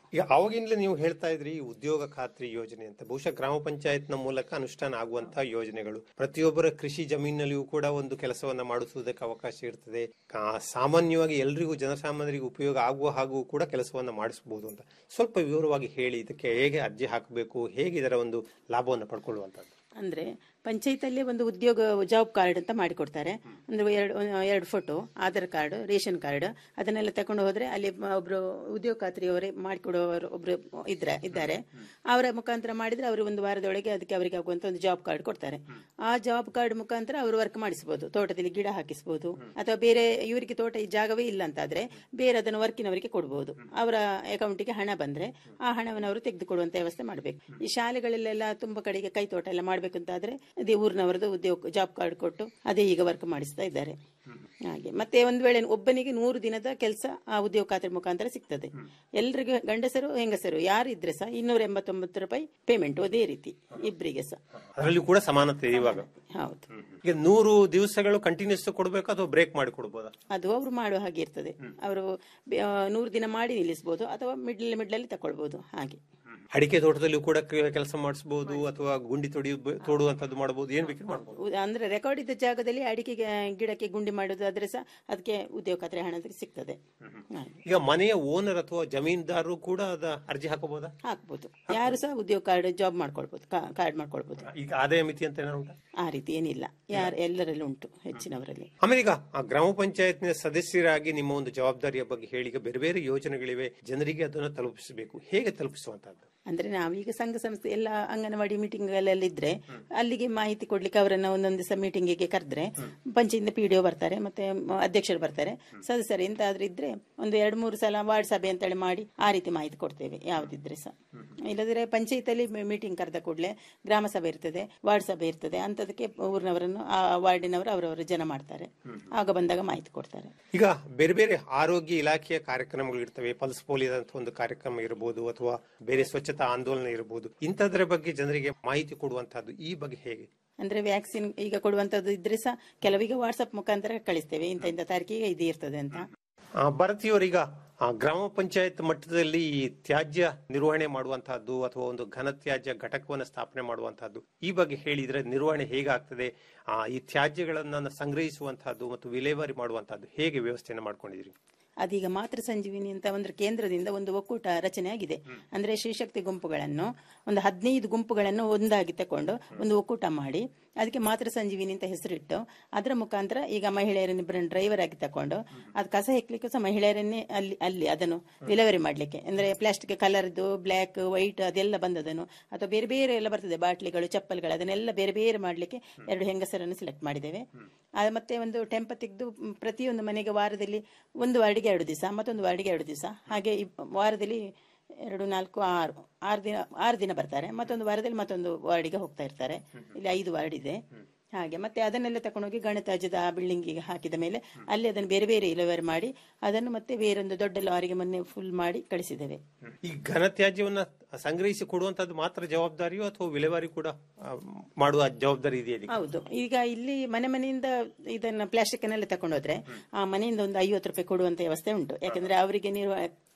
ಈಗ ಅವಾಗಿಂದಲೇ ನೀವು ಹೇಳ್ತಾ ಇದ್ರಿ ಈ ಉದ್ಯೋಗ ಖಾತ್ರಿ ಯೋಜನೆ ಅಂತ ಬಹುಶಃ ಗ್ರಾಮ ಪಂಚಾಯತ್ನ ಮೂಲಕ ಅನುಷ್ಠಾನ ಆಗುವಂತಹ ಯೋಜನೆಗಳು ಪ್ರತಿಯೊಬ್ಬರ ಕೃಷಿ ಜಮೀನಲ್ಲಿಯೂ ಕೂಡ ಒಂದು ಕೆಲಸವನ್ನ ಮಾಡಿಸುವುದಕ್ಕೆ ಅವಕಾಶ ಇರ್ತದೆ ಕಾ- ಸಾಮಾನ್ಯವಾಗಿ ಎಲ್ರಿಗೂ ಜನಸಾಮಾನ್ಯರಿಗೆ ಉಪಯೋಗ ಆಗುವ ಹಾಗೂ ಕೂಡ ಕೆಲಸವನ್ನ ಮಾಡಿಸಬಹುದು ಅಂತ ಸ್ವಲ್ಪ ವಿವರವಾಗಿ ಹೇಳಿ ಇದಕ್ಕೆ ಹೇಗೆ ಅರ್ಜಿ ಹಾಕಬೇಕು ಹೇಗೆ ಇದರ ಒಂದು ಲಾಭವನ್ನು ಪಡ್ಕೊಳ್ಳುವಂತದ್ದು ಅಂದ್ರೆ ಪಂಚಾಯತಲ್ಲೇ ಒಂದು ಉದ್ಯೋಗ ಜಾಬ್ ಕಾರ್ಡ್ ಅಂತ ಮಾಡಿಕೊಡ್ತಾರೆ ಅಂದ್ರೆ ಎರಡು ಎರಡು photo Aadhaar card ration card ಅದನ್ನೆಲ್ಲ ತಕೊಂಡು ಹೋದ್ರೆ ಅಲ್ಲಿ ಒಬ್ರು ಉದ್ಯೋಗ ಖಾತ್ರಿಯವರೇ ಮಾಡಿಕೊಡುವವರು ಒಬ್ರು ಇದ್ರೆ ಇದ್ದಾರೆ ಅವರ ಮುಖಾಂತರ ಮಾಡಿದ್ರೆ ಅವರು ಒಂದು ವಾರದೊಳಗೆ ಅದಕ್ಕೆ ಅವರಿಗೆ ಆಗುವಂತ ಒಂದು ಜಾಬ್ ಕಾರ್ಡ್ ಕೊಡ್ತಾರೆ ಆ ಜಾಬ್ ಕಾರ್ಡ್ ಮುಖಾಂತರ ಅವರು ವರ್ಕ್ ಮಾಡಿಸಬಹುದು ತೋಟದಲ್ಲಿ ಗಿಡ ಹಾಕಿಸಬಹುದು ಅಥವಾ ಬೇರೆ ಇವರಿಗೆ ತೋಟ ಈ ಜಾಗವೇ ಇಲ್ಲ ಅಂತಾದ್ರೆ ಬೇರೆ ಅದನ್ನು ವರ್ಕಿನವರಿಗೆ ಕೊಡಬಹುದು ಅವರ ಅಕೌಂಟಿಗೆ ಹಣ ಬಂದ್ರೆ ಆ ಹಣವನ್ನು ಅವರು ತೆಗೆದುಕೊಡುವಂತ ವ್ಯವಸ್ಥೆ ಮಾಡಬೇಕು ಈ ಶಾಲೆಗಳಲ್ಲೆಲ್ಲ ತುಂಬಾ ಕಡೆಗೆ ಕೈ ತೋಟ ಎಲ್ಲ ಮಾಡ್ಬೇಕು ಅಂತಾದ್ರೆ ಅದೇ ಊರಿನವರದ್ದು ಉದ್ಯೋಗ ಜಾಬ್ ಕಾರ್ಡ್ ಕೊಟ್ಟು ಅದೇ ಈಗ ವರ್ಕ್ ಮಾಡಿಸ್ತಾ ಇದ್ದಾರೆ ಹಾಗೆ ಮತ್ತೆ ಒಂದು ವೇಳೆ ಒಬ್ಬನಿಗೆ ನೂರು ದಿನದ ಕೆಲಸ ಆ ಉದ್ಯೋಗ ಖಾತ್ರಿ ಮುಖಾಂತರ ಸಿಗ್ತದೆ ಎಲ್ರಿಗೂ ಗಂಡಸರು ಹೆಂಗಸರು ಯಾರು ಇದ್ರೆ ಸಹ ಇನ್ನೂರ ಎಂಬತ್ತೊಂಬತ್ತು ರೂಪಾಯಿ ಪೇಮೆಂಟ್ ಅದೇ ರೀತಿ ಇಬ್ಬರಿಗೆ ಸಹ ಅದರಲ್ಲಿ ಕೂಡ ಸಮಾನತೆ ಇದೆ ಇವಾಗ ಹೌದು ಈಗ ನೂರು ದಿವಸಗಳು ಕಂಟಿನ್ಯೂಸ್ ಕೊಡ್ಬೇಕು ಅಥವಾ ಬ್ರೇಕ್ ಮಾಡಿ ಕೊಡ್ಬೋದಾ ಅದು ಅವರು ಮಾಡುವ ಹಾಗೆ ಇರ್ತದೆ ಅವರು ನೂರು ದಿನ ಮಾಡಿ ನಿಲ್ಲಿಸಬಹುದು ಅಥವಾ ಮಿಡ್ಲ್ ಮಿಡ್ಲಲ್ಲಿ ತಕೊಳ್ಬಹುದು ಹಾಗೆ ಅಡಿಕೆ ತೋಟದಲ್ಲೂ ಕೂಡ ಕೆಲಸ ಮಾಡಿಸಬಹುದು ಅಥವಾ ಗುಂಡಿ ತೊಡಿ ತೋಡುವಂತದ್ದು ಮಾಡಬಹುದು ಏನ್ ಬೇಕಾದ್ರೂ ಮಾಡಬಹುದು ಉ- ಅಂದ್ರೆ ರೆಕಾರ್ಡ್ ಇದ್ದ ಜಾಗದಲ್ಲಿ ಅಡಿಕೆ ಗಿಡಕ್ಕೆ ಗುಂಡಿ ಮಾಡುದು ಆದ್ರೆ ಸಹ ಅದಕ್ಕೆ ಉದ್ಯೋಗ ಖಾತ್ರಿ ಹಣ ಸಿಗ್ತದೆ ಹಾಗೆ. ಈಗ ಮನೆಯ ಓನರ್ ಅಥವಾ ಜಮೀನ್ದಾರರು ಕೂಡ ಅದ ಅರ್ಜಿ ಹಾಕಬಹುದಾ ಹಾಕ್ಬೋದು ಯಾರು ಸಹ ಉದ್ಯೋಗ ಕಾರ್ಡ್ ಜಾಬ್ ಮಾಡ್ಕೊಳ್ಬಹುದು ಕಾರ್ಡ್ ಮಾಡ್ಕೊಳ್ಬಹುದು ಈಗ ಆದಾಯ ಮಿತಿ ಅಂತ ಏನಾರು ಉಂಟಾ ಆ ರೀತಿ ಏನಿಲ್ಲ ಯಾರು ಎಲ್ಲರಲ್ಲೂ ಉಂಟು ಹೆಚ್ಚಿನವರಲ್ಲಿ ಆಮೇಲೆ ಈಗ ಆ ಗ್ರಾಮ ಪಂಚಾಯತ್ನ ಸದಸ್ಯರಾಗಿ ನಿಮ್ಮ ಒಂದು ಜವಾಬ್ದಾರಿಯ ಬಗ್ಗೆ ಹೇಳಿ ಈಗ ಬೇರೆ ಬೇರೆ ಯೋಜನೆಗಳಿವೆ ಜನರಿಗೆ ಅದನ್ನು ತಲುಪಿಸಬೇಕು ಹೇಗೆ ತಲುಪಿಸುವಂತದ್ದು ಅಂದ್ರೆ ನಾವೀಗ ಸಂಘ ಸಂಸ್ಥೆ ಎಲ್ಲ ಅಂಗನವಾಡಿ ಮೀಟಿಂಗ್ ಎಲ್ಲ ಇದ್ರೆ ಅಲ್ಲಿಗೆ ಮಾಹಿತಿ ಕೊಡ್ಲಿಕ್ಕೆ ಅವರನ್ನ ಒಂದೊಂದು ದಿವಸ ಮೀಟಿಂಗಿಗೆ ಕರೆದ್ರೆ ಪಂಚಾಯತ್ ಪಿ ಡಿ ಬರ್ತಾರೆ ಮತ್ತೆ ಮ- ಅಧ್ಯಕ್ಷರು ಬರ್ತಾರೆ ಸದಸ್ಯರು ಎಂತಾದ್ರೂ ಇದ್ರೆ ಒಂದು ಎರಡು ಮೂರು ಸಲ ವಾರ್ಡ್ ಸಭೆ ಅಂತೇಳಿ ಮಾಡಿ ಆ ರೀತಿ ಮಾಹಿತಿ ಕೊಡ್ತೇವೆ ಯಾವ್ದಿದ್ರೆ ಸಹ ಇಲ್ಲದ್ರೆ ಪಂಚಾಯತ್ ಅಲ್ಲಿ ಮೀಟಿಂಗ್ ಕರೆದ ಕೂಡಲೇ ಗ್ರಾಮ ಸಭೆ ಇರ್ತದೆ ವಾರ್ಡ್ ಸಭೆ ಇರ್ತದೆ ಅಂತದಕ್ಕೆ ಊರಿನವರನ್ನು ಆ ವಾರ್ಡಿನವರು ಅವರವರು ಜನ ಮಾಡ್ತಾರೆ ಆಗ ಬಂದಾಗ ಮಾಹಿತಿ ಕೊಡ್ತಾರೆ ಈಗ ಬೇರೆ ಬೇರೆ ಆರೋಗ್ಯ ಇಲಾಖೆಯ ಕಾರ್ಯಕ್ರಮಗಳು ಇರ್ತವೆ ಪಲ್ಸ್ ಪೋಲಿಯೋ ಅಂತ ಒಂದು ಕಾರ್ಯಕ್ರಮ ಇರಬಹುದು ಅಥವಾ ಬೇರೆ ಸ್ವಚ್ಛತಾ ಆಂದೋಲನ ಇರಬಹುದು ಇಂಥದ್ರ ಬಗ್ಗೆ ಜನರಿಗೆ ಮಾಹಿತಿ ಕೊಡುವಂತಹದ್ದು ಈ ಬಗ್ಗೆ ಹೇಗೆ ಅಂದ್ರೆ ವ್ಯಾಕ್ಸಿನ್ ಈಗ ಕೊಡುವಂತದ್ದು ಇದ್ರೆ ಸಹ ಕೆಲವೀಗ ವಾಟ್ಸ್ಆಪ್ ಮುಖಾಂತರ ಕಳಿಸ್ತೇವೆ ಇಂಥ ಇಂಥ ತಾರೀಕಿಗೆ ಇದು ಇರ್ತದೆ ಅಂತ ಆ, ಭಾರತೀಯವರೀಗ ಆ, ಗ್ರಾಮ ಪಂಚಾಯತ್ ಮಟ್ಟದಲ್ಲಿ ಈ ತ್ಯಾಜ್ಯ ನಿರ್ವಹಣೆ ಮಾಡುವಂತಹದ್ದು ಅಥವಾ ಒಂದು ಘನ ತ್ಯಾಜ್ಯ ಘಟಕವನ್ನು ಸ್ಥಾಪನೆ ಮಾಡುವಂತಹದ್ದು ಈ ಬಗ್ಗೆ ಹೇಳಿದ್ರೆ ನಿರ್ವಹಣೆ ಹೇಗಾಗ್ತದೆ ಆ, ಈ ತ್ಯಾಜ್ಯಗಳನ್ನ ಸಂಗ್ರಹಿಸುವಂತಹದ್ದು ಮತ್ತು ವಿಲೇವಾರಿ ಮಾಡುವಂತಹದ್ದು ಹೇಗೆ ವ್ಯವಸ್ಥೆಯನ್ನು ಮಾಡ್ಕೊಂಡಿದ್ರಿ ಅದೀಗ ಮಾತೃ ಸಂಜೀವಿನಿ ಅಂತ ಒಂದು ಕೇಂದ್ರದಿಂದ ಒಂದು ಒಕ್ಕೂಟ ರಚನೆ ಆಗಿದೆ ಅಂದ್ರೆ ಶ್ರೀಶಕ್ತಿ ಗುಂಪುಗಳನ್ನು ಒಂದು ಹದಿನೈದು ಗುಂಪುಗಳನ್ನು ಒಂದಾಗಿ ತಕೊಂಡು ಒಂದು ಒಕ್ಕೂಟ ಮಾಡಿ ಅದಕ್ಕೆ ಮಾತೃ ಸಂಜೀವಿನಿ ಅಂತ ಹೆಸರಿಟ್ಟು ಅದರ ಮುಖಾಂತರ ಈಗ ಮಹಿಳೆಯರನ್ನ ಇಬ್ಬರನ್ನು ಡ್ರೈವರ್ ಆಗಿ ತಕೊಂಡು ಅದು ಕಸ ಹೆಕ್ಲಿಕ್ಕೆ ಸಹ ಮಹಿಳೆಯರನ್ನೇ ಅಲ್ಲಿ ಅಲ್ಲಿ ಅದನ್ನು ವಿಲೇವಾರಿ ಮಾಡ್ಲಿಕ್ಕೆ ಅಂದ್ರೆ ಪ್ಲಾಸ್ಟಿಕ್ ಕಲರ್ದು ಬ್ಲ್ಯಾಕ್ ವೈಟ್ ಅದೆಲ್ಲ ಬಂದದನ್ನು ಅಥವಾ ಬೇರೆ ಬೇರೆ ಎಲ್ಲ ಬರ್ತದೆ ಬಾಟ್ಲಿಗಳು ಚಪ್ಪಲ್ಗಳು ಅದನ್ನೆಲ್ಲ ಬೇರೆ ಬೇರೆ ಮಾಡ್ಲಿಕ್ಕೆ ಎರಡು ಹೆಂಗಸರನ್ನು ಸೆಲೆಕ್ಟ್ ಮಾಡಿದ್ದೇವೆ ಆ, ಮತ್ತೆ ಒಂದು ಟೆಂಪ ತೆಗೆದು ಮ್, ಪ್ರತಿಯೊಂದು ಮನೆಗೆ ವಾರದಲ್ಲಿ ಒಂದು ವಾರ್ಡಿಗೆ ಎರಡು ದಿವಸ ಮತ್ತೊಂದು ವಾರ್ಡಿಗೆ ಎರಡು ದಿವಸ ಹಾಗೆ ಇಪ್- ವಾರದಲ್ಲಿ ಎರಡು ನಾಲ್ಕು ಆರು ಆರು ದಿನ ಆರು ದಿನ ಬರ್ತಾರೆ ಮತ್ತೊಂದು ವಾರದಲ್ಲಿ ಮತ್ತೊಂದು ವಾರ್ಡಿಗೆ ಹೋಗ್ತಾ ಇರ್ತಾರೆ ಇಲ್ಲಿ ಐದು ವಾರ್ಡ್ ಇದೆ ಹಾಗೆ ಮತ್ತೆ ಅದನ್ನೆಲ್ಲ ತಕೊಂಡೋಗಿ ಗಣತಾಜ್ಯದ ಆ ಬಿಲ್ಡಿಂಗಿಗೆ ಹಾಕಿದ ಮೇಲೆ ಅಲ್ಲಿ ಅದನ್ನು ಬೇರೆ ಬೇರೆ ಇಳುವರಿ ಮಾಡಿ ಅದನ್ನು ಮತ್ತೆ ಬೇರೊಂದು ದೊಡ್ಡ ಲಾರಿಗೆ ಮೊನ್ನೆ ಫುಲ್ ಮಾಡಿ ಕಳಿಸಿದ್ದೇವೆ ಈ ಘನ ತ್ಯಾಜ್ಯವನ್ನ ಸಂಗ್ರಹಿಸಿ ಕೊಡುವಂತದ್ದು ಮಾತ್ರ ಜವಾಬ್ದಾರಿಯೋ ಅಥವಾ ವಿಲೇವಾರಿ ಕೂಡ ಆ, ಮಾಡುವ ಜವಾಬ್ದಾರಿ ಇದೆಯಾ ಇದಕ್ಕೆ? ಹೌದು ಈಗ ಇಲ್ಲಿ ಮನೆ ಮನೆಯಿಂದ ಇದನ್ನ ಪ್ಲಾಸ್ಟಿಕ್ ಅನ್ನೆಲ್ಲ ತಕೊಂಡೋದ್ರೆ ಆ ಮನೆಯಿಂದ ಒಂದು ಐವತ್ತು ರೂಪಾಯಿ ಕೊಡುವಂತ ವ್ಯವಸ್ಥೆ ಉಂಟು ಯಾಕಂದ್ರೆ ಅವರಿಗೆ ನಿರ್ವ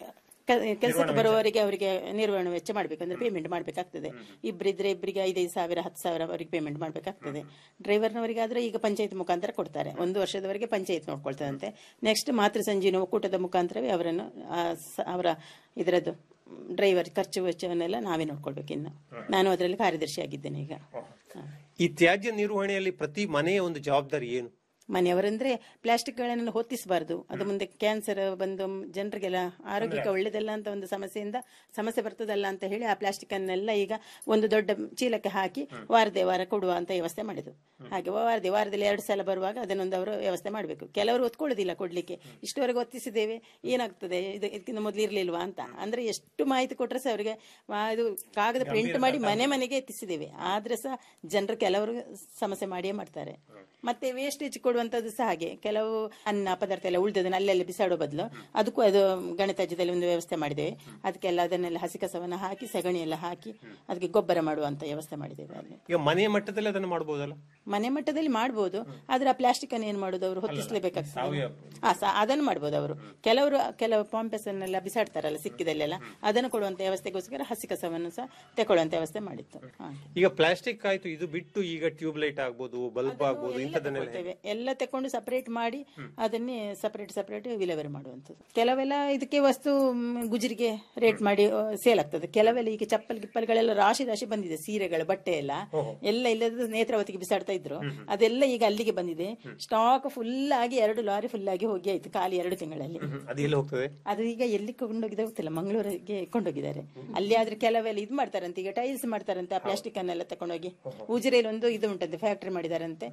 ಕೆಲಸಕ್ಕೆ ಬರುವವರಿಗೆ ಅವರಿಗೆ ನಿರ್ವಹಣೆ ವೆಚ್ಚ ಮಾಡ್ಬೇಕು ಅಂದ್ರೆ ಪೇಮೆಂಟ್ ಮಾಡ್ಬೇಕಾಗ್ತದೆ ಇಬ್ಬರಿದ್ರೆ ಇಬ್ಬರಿಗೆ ಐದೈದು ಸಾವಿರ ಹತ್ತು ಸಾವಿರ ಅವರಿಗೆ ಪೇಮೆಂಟ್ ಮಾಡ್ಬೇಕಾಗ್ತದೆ ಡ್ರೈವರ್ನವರಿಗೆ ಆದ್ರೆ ಈಗ ಪಂಚಾಯತ್ ಮುಖಾಂತರ ಕೊಡ್ತಾರೆ ಒಂದು ವರ್ಷದವರೆಗೆ ಪಂಚಾಯತ್ ನೋಡ್ಕೊಳ್ತದಂತೆ ನೆಕ್ಸ್ಟ್ ಮಾತೃ ಸಂಜೀವಿನಿ ಒಕ್ಕೂಟದ ಮುಖಾಂತರವೇ ಅವರನ್ನು ಆ ಸ- ಅವರ ಇದರದ್ದು ಡ್ರೈವರ್ ಖರ್ಚು ವೆಚ್ಚವನ್ನೆಲ್ಲ ನಾವೇ ನೋಡ್ಕೊಳ್ಬೇಕು ಇನ್ನು ನಾನು ಅದರಲ್ಲಿ ಕಾರ್ಯದರ್ಶಿ ಆಗಿದ್ದೇನೆ ಈಗ ಈ ತ್ಯಾಜ್ಯ ನಿರ್ವಹಣೆಯಲ್ಲಿ ಪ್ರತಿ ಮನೆಯ ಒಂದು ಜವಾಬ್ದಾರಿ ಏನು ಮನೆಯವರಂದ್ರೆ ಪ್ಲಾಸ್ಟಿಕ್ಗಳನ್ನೆಲ್ಲ ಹೊತ್ತಿಸಬಾರ್ದು ಅದು ಮುಂದೆ ಕ್ಯಾನ್ಸರ್ ಬಂದು ಜನರಿಗೆಲ್ಲ ಆರೋಗ್ಯಕ್ಕೆ ಒಳ್ಳೇದಲ್ಲ ಅಂತ ಒಂದು ಸಮಸ್ಯೆಯಿಂದ ಸಮಸ್ಯೆ ಬರ್ತದಲ್ಲ ಅಂತ ಹೇಳಿ ಆ ಪ್ಲಾಸ್ಟಿಕ್ ಅನ್ನೆಲ್ಲ ಈಗ ಒಂದು ದೊಡ್ಡ ಚೀಲಕ್ಕೆ ಹಾಕಿ ವಾರದೇ ವಾರ ಕೊಡುವ ಅಂತ ವ್ಯವಸ್ಥೆ ಮಾಡಿದ್ರು ಹಾಗೆ ವಾರದೇ ವಾರದಲ್ಲಿ ಎರಡು ಸಲ ಬರುವಾಗ ಅದನ್ನೊಂದು ಅವರು ವ್ಯವಸ್ಥೆ ಮಾಡಬೇಕು ಕೆಲವರು ಒತ್ಕೊಳ್ಳೋದಿಲ್ಲ ಕೊಡ್ಲಿಕ್ಕೆ ಇಷ್ಟವರೆಗೆ ಒತ್ತಿಸಿದ್ದೇವೆ ಏನಾಗ್ತದೆ ಇದು ಇದಕ್ಕಿಂತ ಮೊದಲು ಇರ್ಲಿಲ್ವಾ ಅಂತ ಅಂದ್ರೆ ಎಷ್ಟು ಮಾಹಿತಿ ಕೊಟ್ರೆ ಸಹ ಅವರಿಗೆ ಆ, ಇದು ಕಾಗದ ಪ್ರಿಂಟ್ ಮಾಡಿ ಮನೆ ಮನೆಗೆ ಎತ್ತಿಸಿದ್ದೇವೆ ಆದ್ರೆ ಸಹ ಜನರು ಕೆಲವರು ಸಮಸ್ಯೆ ಮಾಡಿಯೇ ಮಾಡ್ತಾರೆ ಮತ್ತೆ ವೇಸ್ಟೇಜ್ ಕೊಡು ಕೊಡುವಂಥದ್ದು ಸಹ ಹಾಗೆ ಕೆಲವು ಅನ್ನ ಪದಾರ್ಥ ಎಲ್ಲ ಉಳಿದದನ್ನ ಅಲ್ಲೆಲ್ಲ ಬಿಸಾಡೋ ಬದಲು ಅದಕ್ಕೂ ಅದು ಗಣತಾಜ್ಯದಲ್ಲಿ ಒಂದು ವ್ಯವಸ್ಥೆ ಮಾಡಿದ್ದೇವೆ ಅದಕ್ಕೆಲ್ಲ ಅದನ್ನೆಲ್ಲ ಹಸಿ ಕಸವನ್ನು ಹಾಕಿ ಸಗಣಿ ಎಲ್ಲ ಹಾಕಿ ಅದಕ್ಕೆ ಗೊಬ್ಬರ ಮಾಡುವಂತ ವ್ಯವಸ್ಥೆ ಮಾಡಿದ್ದೇವೆ ಅಲ್ಲಿ ಈಗ ಮನೆಯ ಮಟ್ಟದಲ್ಲಿ ಅದನ್ನು ಮಾಡಬಹುದಲ್ಲ ಮನೆ ಮಟ್ಟದಲ್ಲಿ ಮಾಡ್ಬೋದು ಆದ್ರೆ ಆ ಪ್ಲಾಸ್ಟಿಕ್ ಅನ್ನು ಏನ್ ಮಾಡುದು ಅವರು ಹೊತ್ತಿಸ್ಲೇಬೇಕಾಗ್ತದೆ ಹಾ ಸ- ಅದನ್ನು ಮಾಡ್ಬೋದು ಅವರು ಕೆಲವರು ಕೆಲವು ಪಾಂಪಸ್ ಅನ್ನೆಲ್ಲ ಬಿಸಾಡ್ತಾರಲ್ಲ ಸಿಕ್ಕಿದಲ್ಲೆಲ್ಲ ಅದನ್ನು ಕೊಡುವಂತ ವ್ಯವಸ್ಥೆಗೋಸ್ಕರ ಹಸಿ ಕಸವನ್ನು ಸಹ ತಗೊಳ್ಳುವಂತ ವ್ಯವಸ್ಥೆ ಮಾಡಿತ್ತು ಹಾಗೆ. ಈಗ ಪ್ಲಾಸ್ಟಿಕ್ ಆಯ್ತು ಇದು ಬಿಟ್ಟು ಈಗ ಟ್ಯೂಬ್ ಲೈಟ್ ಆಗ್ಬೋದು ಬಲ್ಬ್ ಆಗ್ಬೋದು ಇಂಥದನ್ನೆಲ್ಲ ಕೊಡ್ತೇವೆ. ಎಲ್ಲ ತಕೊಂಡು ಸಪರೇಟ್ ಮಾಡಿ ಅದನ್ನೇ ಸಪರೇಟ್ ಸಪರೇಟ್ ವಿಲೇವಾರಿ ಮಾಡುವಂಥದ್ದು ಕೆಲವೆಲ್ಲ ಇದಕ್ಕೆ ವಸ್ತು ಮ್, ಗುಜರಿಗೆ ರೇಟ್ ಮಾಡಿ ಸೇಲ್ ಆಗ್ತದೆ ಕೆಲವೆಲ್ಲ ಈಗ ಚಪ್ಪಲ್ ಗಿಪ್ಪಲ್ಗಳೆಲ್ಲ ರಾಶಿ ರಾಶಿ ಬಂದಿದೆ ಸೀರೆಗಳು ಬಟ್ಟೆ ಎಲ್ಲ ಎಲ್ಲ ಇಲ್ಲದ ನೇತ್ರಾವತಿಗೆ ಬಿಸಾಡ್ತಾ ಇದ್ರು ಅದೆಲ್ಲ ಈಗ ಅಲ್ಲಿಗೆ ಬಂದಿದೆ ಸ್ಟಾಕ್ ಫುಲ್ ಆಗಿ ಎರಡು ಲಾರಿ ಫುಲ್ ಆಗಿ ಹೋಗಿ ಆಯ್ತು ಖಾಲಿ ಎರಡು ತಿಂಗಳಲ್ಲಿ ಅದು ಎಲ್ಲಿ ಹೋಗ್ತದೆ ಅದು ಈಗ ಎಲ್ಲಿ ಕೊಂಡೋಗಿದೆ ಗೊತ್ತಿಲ್ಲ ಮಂಗಳೂರಿಗೆ ಕೊಂಡೋಗಿದ್ದಾರೆ ಅಲ್ಲಿ ಆದ್ರೆ ಕೆಲವೆಲ್ಲ ಇದು ಮಾಡ್ತಾರಂತೆ ಈಗ ಟೈಲ್ಸ್ ಮಾಡ್ತಾರಂತೆ ಆ ಪ್ಲಾಸ್ಟಿಕ್ ಅನ್ನೆಲ್ಲ ತಕೊಂಡೋಗಿ ಉಜಿರೆಯಲ್ಲಿ ಒಂದು ಇದು ಉಂಟಂತೆ ಫ್ಯಾಕ್ಟರಿ ಮಾಡಿದಾರಂತೆ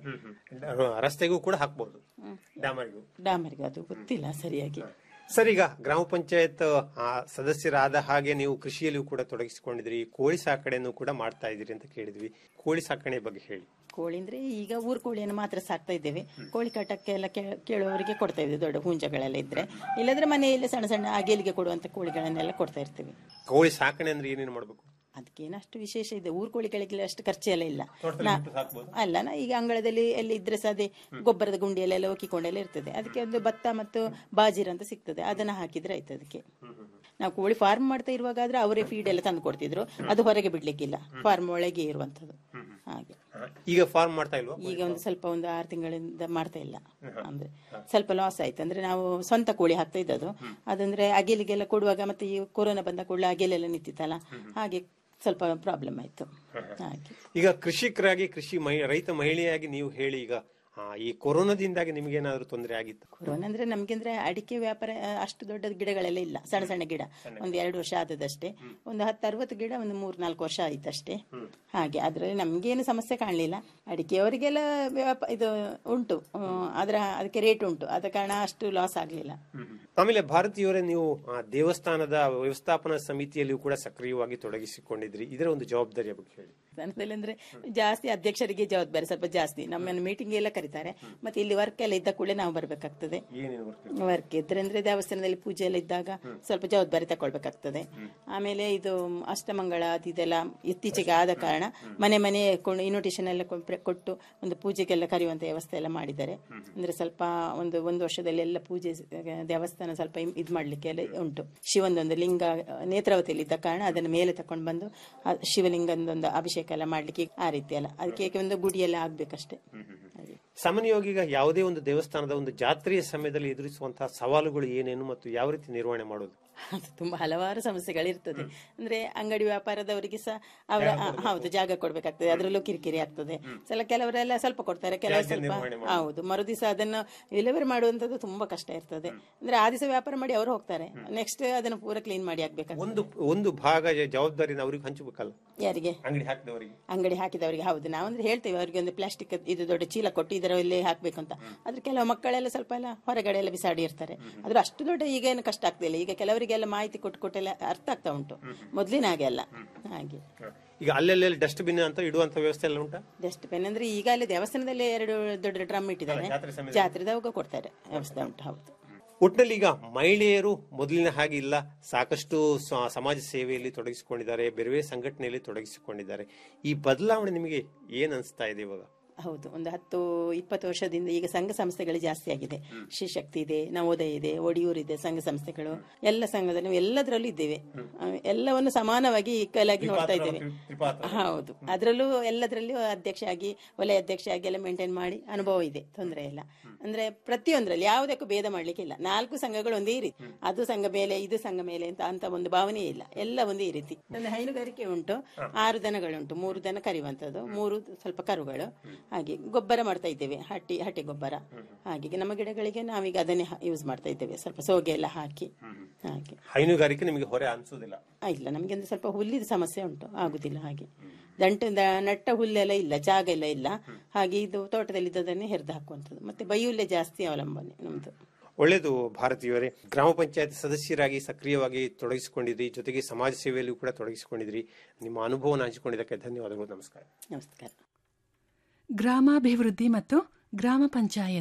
ರಸ್ತೆಗೂ ಕೂಡ ಹಾಕ್ಬಹುದು ಡಾಮರಿಗೂ ಡಾಮರ್ಗೆ ಅದು ಗೊತ್ತಿಲ್ಲ ಸರಿಯಾಗಿ ಸರ್ ಈಗ ಗ್ರಾಮ ಪಂಚಾಯತ್ ಆ, ಸದಸ್ಯರಾದ ಹಾಗೆ ನೀವು ಕೃಷಿಯಲ್ಲಿಯೂ ಕೂಡ ತೊಡಗಿಸಿಕೊಂಡಿದ್ರಿ ಕೋಳಿ ಸಾಕಣೆಯನ್ನು ಕೂಡ ಮಾಡ್ತಾ ಇದ್ದೀರಿ ಅಂತ ಕೇಳಿದ್ವಿ ಕೋಳಿ ಸಾಕಣೆ ಬಗ್ಗೆ ಹೇಳಿ ಕೋಳಿ ಅಂದ್ರೆ ಈಗ ಊರ್ ಕೋಳಿಯನ್ನು ಮಾತ್ರ ಸಾಕ್ತಾ ಇದ್ದೇವೆ ಕೋಳಿ ಕಾಟಕ್ಕೆ ಎಲ್ಲ ಕೇ- ಕೇಳುವವರಿಗೆ ಕೊಡ್ತಾ ಇದ್ದೇವೆ ದೊಡ್ಡ ಹುಂಜಗಳೆಲ್ಲ ಇದ್ರೆ ಇಲ್ಲದ್ರೆ ಮನೆಯಲ್ಲಿ ಸಣ್ಣ ಸಣ್ಣ ಅಗೇಲಿಗೆ ಕೊಡುವಂತ ಕೋಳಿಗಳನ್ನೆಲ್ಲ ಕೊಡ್ತಾ ಇರ್ತೀವಿ ಕೋಳಿ ಸಾಕಣೆ ಅಂದ್ರೆ ಏನೇನು ಮಾಡಬೇಕು ಅದಕ್ಕೇನು ಅಷ್ಟು ವಿಶೇಷ ಇದೆ ಊರ್ ಕೋಳಿಗಳಿಗೆ ಅಷ್ಟು ಖರ್ಚೆಲ್ಲ ಇಲ್ಲ ತೋಟದಲ್ಲಿ ನಾ- ಬಿಟ್ಟು ಸಾಕ್ಬೋದು? ಅಲ್ಲ ನಾ ಈಗ ಅಂಗಳದಲ್ಲಿ ಎಲ್ಲಿ ಇದ್ರೆ ಸಹ ಅದೇ ಗೊಬ್ಬರದ ಗುಂಡಿಯಲ್ಲೆಲ್ಲ ಒಕ್ಕಿಕೊಂಡೆಲ್ಲ ಇರ್ತದೆ ಅದಕ್ಕೆ ಒಂದು ಭತ್ತ ಮತ್ತು ಬಾಜಿರ್ ಅಂತ ಸಿಗ್ತದೆ ಅದನ್ನ ಹಾಕಿದ್ರೆ ಆಯ್ತು ಅದಕ್ಕೆ ನಾವು ಕೋಳಿ ಫಾರ್ಮ್ ಮಾಡ್ತಾ ಇರುವಾಗ ಆದ್ರೆ ಅವರೇ ಫೀಡ್ ಎಲ್ಲ ತಂದು ಕೊಡ್ತಿದ್ರು ಅದು ಹೊರಗೆ ಬಿಡ್ಲಿಕ್ಕಿಲ್ಲ ಫಾರ್ಮ್ ಒಳಗೆ ಇರುವಂತದ್ದು ಹಾಗೆ ಈಗ ಫಾರ್ಮ್ ಮಾಡ್ತಾ ಇಲ್ವಾ ಈಗ ಒಂದು ಸ್ವಲ್ಪ ಒಂದು ಆರು ತಿಂಗಳಿಂದ ಮಾಡ್ತಾ ಇಲ್ಲ ಅಂದ್ರೆ ಸ್ವಲ್ಪ ಲಾಸ್ ಆಯ್ತು ಅಂದ್ರೆ ನಾವು ಸ್ವಂತ ಕೋಳಿ ಹಾಕ್ತಾ ಇದ್ದದ್ದು ಅದಂದ್ರೆ ಅಗೆಲಿಗೆಲ್ಲ ಕೊಡುವಾಗ ಮತ್ತೆ ಈ ಕೊರೋನಾ ಬಂದ ಕೂಡಲೇ ಅಗೆಲೆಲ್ಲ ನಿಂತಿತ್ತಲ್ಲ ಹಾಗೆ ಸ್ವಲ್ಪ ಪ್ರಾಬ್ಲಮ್ ಆಯ್ತು ಹಾಗೆ ಈಗ ಕೃಷಿಕರಾಗಿ ಕೃಷಿ ಮಹಿ- ರೈತ ಮಹಿಳೆಯಾಗಿ ನೀವು ಹೇಳಿ ಈಗ ಆ, ಈ ಕೊರೋನಾದಿಂದಾಗಿ ನಿಮ್ಗೇನಾದ್ರೂ ತೊಂದರೆ ಆಗಿತ್ತು ಕೊರೋನಾ ಅಂದ್ರೆ ನಮ್ಗೆ ಅಂದ್ರೆ ಅಡಿಕೆ ವ್ಯಾಪಾರ ಆ, ಅಷ್ಟು ದೊಡ್ಡ ಗಿಡಗಳೆಲ್ಲ ಇಲ್ಲ ಸಣ್ಣ ಸಣ್ಣ ಗಿಡ ಒಂದು ಎರಡು ವರ್ಷ ಆದದಷ್ಟೇ ಒಂದು ಹತ್ತು ಅರವತ್ತು ಗಿಡ ಒಂದು ಮೂರ್ ನಾಲ್ಕು ವರ್ಷ ಆಯ್ತಷ್ಟೇ ಹಾಗೆ ಅದ್ರಲ್ಲಿ ನಮ್ಗೇನು ಸಮಸ್ಯೆ ಕಾಣಲಿಲ್ಲ ಅಡಿಕೆಯವರಿಗೆಲ್ಲ ವ್ಯಾಪ ಇದು ಉಂಟು ಹ್ಮ್, ಅದ್ರ ಅದಕ್ಕೆ ರೇಟ್ ಉಂಟು ಆದ ಕಾರಣ ಅಷ್ಟು ಲಾಸ್ ಆಗ್ಲಿಲ್ಲ ಆಮೇಲೆ ಭಾರತೀಯವರೇ ನೀವು ಆ, ದೇವಸ್ಥಾನದ ವ್ಯವಸ್ಥಾಪನಾ ಸಮಿತಿಯಲ್ಲಿಯೂ ಕೂಡ ಸಕ್ರಿಯವಾಗಿ ತೊಡಗಿಸಿಕೊಂಡಿದ್ರಿ ಇದರ ಒಂದು ಜವಾಬ್ದಾರಿಯ ಬಗ್ಗೆ ಹೇಳಿ ದೇವಸ್ಥಾನದಲ್ಲಿ ಅಂದ್ರೆ ಜಾಸ್ತಿ ಅಧ್ಯಕ್ಷರಿಗೆ ಜವಾಬ್ದಾರಿ ಸ್ವಲ್ಪ ಜಾಸ್ತಿ ನಮ್ಮನ್ನು ಮೀಟಿಂಗ್ ಎಲ್ಲ ಕರೀತಾರೆ ಮತ್ತೆ ಇಲ್ಲಿ ವರ್ಕ್ ಎಲ್ಲ ಇದ್ದ ಕೂಡಲೇ ನಾವು ಬರ್ಬೇಕಾಗ್ತದೆ ಏನೇನು work? ವರ್ಕ್ ಇದ್ರೆ ಅಂದ್ರೆ ದೇವಸ್ಥಾನದಲ್ಲಿ ಪೂಜೆ ಎಲ್ಲ ಇದ್ದಾಗ ಸ್ವಲ್ಪ ಜವಾಬ್ದಾರಿ ತಕೊಳ್ಬೇಕಾಗ್ತದೆ ಆಮೇಲೆ ಇದು ಅಷ್ಟಮಂಗಳ ಅದು ಇದೆಲ್ಲ ಇತ್ತೀಚೆಗೆ ಆದ ಕಾರಣ ಮನೆ ಮನೆ ಇನ್ವಿಟೇಷನ್ ಎಲ್ಲ ಕೊಟ್ರೆ- ಕೊಟ್ಟು ಒಂದು ಪೂಜೆಗೆಲ್ಲ ಕರೆಯುವಂತ ವ್ಯವಸ್ಥೆ ಎಲ್ಲ ಮಾಡಿದ್ದಾರೆ ಅಂದ್ರೆ ಸ್ವಲ್ಪ ಒಂದು ಒಂದು ವರ್ಷದಲ್ಲಿ ಎಲ್ಲ ಪೂಜೆ ಆ, ದೇವಸ್ಥಾನ ಸ್ವಲ್ಪ ಇಮ್- ಇದ್ ಮಾಡ್ಲಿಕ್ಕೆ ಎಲ್ಲ ಉಂಟು ಶಿವಂದೊಂದು ಲಿಂಗ ಆ, ನೇತ್ರಾವತಿಯಲ್ಲಿ ಇದ್ದ ಕಾರಣ ಅದನ್ನ ಮೇಲೆ ತಕೊಂಡು ಬಂದು ಆ ಶಿವಲಿಂಗದೊಂದು ಅಭಿಷೇಕ ಎಲ್ಲ ಮಾಡ್ಲಿಕ್ಕೆ ಆ ರೀತಿ ಎಲ್ಲ ಅದಕ್ಕೆ ಒಂದು ಗುಡಿ ಎಲ್ಲ ಆಗ್ಬೇಕಷ್ಟೇ ಹಾಗೆ. ಸಾಮಾನ್ಯವಾಗಿ ಈಗ ಯಾವುದೇ ಒಂದು ದೇವಸ್ಥಾನದ ಒಂದು ಜಾತ್ರೆಯ ಸಮಯದಲ್ಲಿ ಎದುರಿಸುವಂತಹ ಸವಾಲುಗಳು ಏನೇನು ಮತ್ತು ಯಾವ ರೀತಿ ನಿರ್ವಹಣೆ ಮಾಡೋದು ಅದು ತುಂಬಾ ಹಲವಾರು ಸಮಸ್ಯೆಗಳಿರ್ತದೆ ಅಂದ್ರೆ ಅಂಗಡಿ ವ್ಯಾಪಾರದವರಿಗೆ ಸಹ ಅವರ ಆ, ಹೌದು ಜಾಗ ಕೊಡ್ಬೇಕಾಗ್ತದೆ ಅದ್ರಲ್ಲೂ ಕಿರಿಕಿರಿ ಆಗ್ತದೆ ಸಲ ಕೆಲವರೆಲ್ಲ ಸ್ವಲ್ಪ ಕೊಡ್ತಾರೆ ಕೆಲವರು ತ್ಯಾಜ್ಯ ಸ್ವಲ್ಪ ನಿರ್ವಹಣೆ ಮಾಡೋದು. ಹೌದು ಮರುದಿವಸ ಅದನ್ನು ಡೆಲಿವರಿ ಮಾಡುವಂತದ್ದು ತುಂಬಾ ಕಷ್ಟ ಇರ್ತದೆ ಅಂದ್ರೆ ಆ ದಿವಸ ವ್ಯಾಪಾರ ಮಾಡಿ ಅವರು ಹೋಗ್ತಾರೆ ನೆಕ್ಸ್ಟ್ ಅದನ್ನು ಪೂರ ಕ್ಲೀನ್ ಮಾಡಿ ಆಗ್ಬೇಕಾಗ್ತದೆ ಒಂದು ಒಂದು ಭಾಗ ಜವಾಬ್ದಾರಿನ ಅವ್ರಿಗೆ ಹಂಚಬೇಕಲ್ಲ ಯಾರಿಗೆ ಅಂಗಡಿ ಹಾಕಿದವರಿಗೆ ಅಂಗಡಿ ಹಾಕಿದವರಿಗೆ ಹೌದು ನಾವಂದ್ರೆ ಹೇಳ್ತೇವೆ ಅವರಿಗೆ ಒಂದು ಪ್ಲಾಸ್ಟಿಕ್ ಇದು ದೊಡ್ಡ ಚೀಲ ಕೊಟ್ಟು ಇದರಲ್ಲಿ ಹಾಕ್ಬೇಕು ಅಂತ ಆದ್ರೆ ಕೆಲವು ಮಕ್ಕಳೆಲ್ಲ ಸ್ವಲ್ಪ ಎಲ್ಲ ಹೊರಗಡೆ ಎಲ್ಲ ಬಿಸಾಡಿ ಇರ್ತಾರೆ ಆದ್ರೆ ಅಷ್ಟು ದೊಡ್ಡ ಈಗ ಏನು ಕಷ್ಟ ಆಗ್ತಿಲ್ಲ ಈಗ ಕೆಲವರಿಗೆಲ್ಲ ಮಾಹಿತಿ ಕೊಟ್ಟು ಕೊಟ್ಟೆಲ್ಲ ಅರ್ಥ ಆಗ್ತಾ ಉಂಟು ಮೊದ್ಲಿನ ಹಾಗೆ ಅಲ್ಲ ಹಾಗೆ ಈಗ ಅಲ್ಲೆಲ್ಲ ಡಸ್ಟ್ ಬಿನ್ ಅಂತ ಇಡುವಂತ ವ್ಯವಸ್ಥೆ ಎಲ್ಲ ಉಂಟಾ ಡಸ್ಟ್ ಪೆನ್ ಅಂದ್ರೆ ಈಗ ಅಲ್ಲಿ ದೇವಸ್ಥಾನದಲ್ಲಿ ಎರಡು ದೊಡ್ಡ ಡ್ರಮ್ ಇಟ್ಟಿದ್ದಾರೆ ಅಲ್ಲ, ಜಾತ್ರೆ ಸಮಯದಲ್ಲಿ. ಜಾತ್ರೆದವಾಗ ಕೊಡ್ತಾರೆ ವ್ಯವಸ್ಥೆ ಉಂಟು ಹೌದು ಒಟ್ಟಿನಲ್ಲಿ ಈಗ ಮಹಿಳೆಯರು ಮೊದಲಿನ ಹಾಗೆ ಇಲ್ಲ ಸಾಕಷ್ಟು ಸ- ಸಮಾಜ ಸೇವೆಯಲ್ಲಿ ತೊಡಗಿಸಿಕೊಂಡಿದ್ದಾರೆ ಬೇರೆ ಬೇರೆ ಸಂಘಟನೆಯಲ್ಲಿ ತೊಡಗಿಸಿಕೊಂಡಿದ್ದಾರೆ ಈ ಬದಲಾವಣೆ ನಿಮಗೆ ಏನ್ ಅನಿಸ್ತಾ ಇದೆ ಇವಾಗ ಹೌದು ಒಂದು ಹತ್ತು ಇಪ್ಪತ್ತು ವರ್ಷದಿಂದ ಈಗ ಸಂಘ ಸಂಸ್ಥೆಗಳು ಜಾಸ್ತಿ ಆಗಿದೆ ಶ್ರೀಶಕ್ತಿ ಇದೆ ನವೋದಯ ಇದೆ ಒಡಿಯೂರ್ ಇದೆ ಸಂಘ ಸಂಸ್ಥೆಗಳು ಎಲ್ಲ ಸಂಘದಲ್ಲಿ ನಾವು ಎಲ್ಲದರಲ್ಲೂ ಇದ್ದೇವೆ ಆ, ಎಲ್ಲವನ್ನು ಸಮಾನವಾಗಿ ಈಕ್ವಲಾಗಿ ನೋಡ್ತಾ ಇದ್ದೇವೆ ಹೌದು ಅದರಲ್ಲೂ ಎಲ್ಲದರಲ್ಲೂ ಅಧ್ಯಕ್ಷ ಆಗಿ ವಲಯ ಅಧ್ಯಕ್ಷ ಆಗಿ ಎಲ್ಲ ಮೇಂಟೈನ್ ಮಾಡಿ ಅನುಭವ ಇದೆ ತೊಂದರೆ ಇಲ್ಲ ಅಂದ್ರೆ ಪ್ರತಿಯೊಂದರಲ್ಲಿ ಯಾವುದಕ್ಕೂ ಭೇದ ಮಾಡ್ಲಿಕ್ಕೆ ಇಲ್ಲ ನಾಲ್ಕು ಸಂಘಗಳು ಒಂದೇ ರೀತಿ ಅದು ಸಂಘ ಮೇಲೆ ಇದು ಸಂಘ ಮೇಲೆ ಅಂತ ಅಂತ ಒಂದು ಭಾವನೆ ಇಲ್ಲ ಎಲ್ಲ ಒಂದೇ ರೀತಿ ಅಂದ್ರೆ ಹೈನುಗಾರಿಕೆ ಉಂಟು ಆರು ದನಗಳುಂಟು ಮೂರು ದನ ಕರಿಯುವಂತದ್ದು ಮೂರು ಸ್ವಲ್ಪ ಕರುಗಳು ಹಾಗೆ ಗೊಬ್ಬರ ಮಾಡ್ತಾ ಇದ್ದೇವೆ ಹಟ್ಟಿ ಹಟ್ಟಿ ಗೊಬ್ಬರ ಹಾಗೆ ನಮ್ಮ ಗಿಡಗಳಿಗೆ ನಾವೀಗ ಅದನ್ನೇ ಯೂಸ್ ಮಾಡ್ತಾ ಇದ್ದೇವೆ ಸ್ವಲ್ಪ ಸೋಗೆ ಎಲ್ಲ ಹಾಕಿ ಹಾಗೆ ಹೈನುಗಾರಿಕೆ ನಿಮಗೆ ಹೊರೆ ಅನ್ಸೋದಿಲ್ಲ ಆ, ಇಲ್ಲ ನಮ್ಗೆ ಒಂದು ಸ್ವಲ್ಪ ಹುಲ್ಲಿದ ಸಮಸ್ಯೆ ಉಂಟು ಆಗುದಿಲ್ಲ ಹಾಗೆ ದಂಟು ದ- ನಟ್ಟ ಹುಲ್ಲೆಲ್ಲ ಇಲ್ಲ ಜಾಗ ಎಲ್ಲ ಇಲ್ಲ ಹಾಗೆ ಇದು ತೋಟದಲ್ಲಿ ಇದ್ದದನ್ನೇ ಹೆರ್ದು ಹಾಕುವಂಥದ್ದು ಮತ್ತೆ ಬೈಹುಲ್ಲೆ ಜಾಸ್ತಿ ಅವಲಂಬನೆ ನಮ್ದು ಒಳ್ಳೆಯದು ಭಾರತೀಯವರೇ ಗ್ರಾಮ ಪಂಚಾಯತ್ ಸದಸ್ಯರಾಗಿ ಸಕ್ರಿಯವಾಗಿ ತೊಡಗಿಸಿಕೊಂಡಿದ್ರಿ ಜೊತೆಗೆ ಸಮಾಜ ಸೇವೆಯಲ್ಲೂ ಕೂಡ ತೊಡಗಿಸಿಕೊಂಡಿದ್ರಿ ನಿಮ್ಮ ಅನುಭವನ ಹಂಚಿಕೊಂಡಿದ್ದಕ್ಕೆ ಧನ್ಯವಾದಗಳು ನಮಸ್ಕಾರ ನಮಸ್ಕಾರ ಗ್ರಾಮಾಭಿವೃದ್ಧಿ ಮತ್ತು ಗ್ರಾಮ ಪಂಚಾಯತ್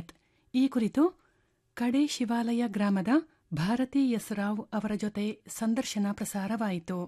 ಈ ಕುರಿತು ಕಡೆ ಶಿವಾಲಯ ಗ್ರಾಮದ ಭಾರತಿ ಎಸ್ ರಾವ್ ಅವರ ಜೊತೆ ಸಂದರ್ಶನ ಪ್ರಸಾರವಾಯಿತು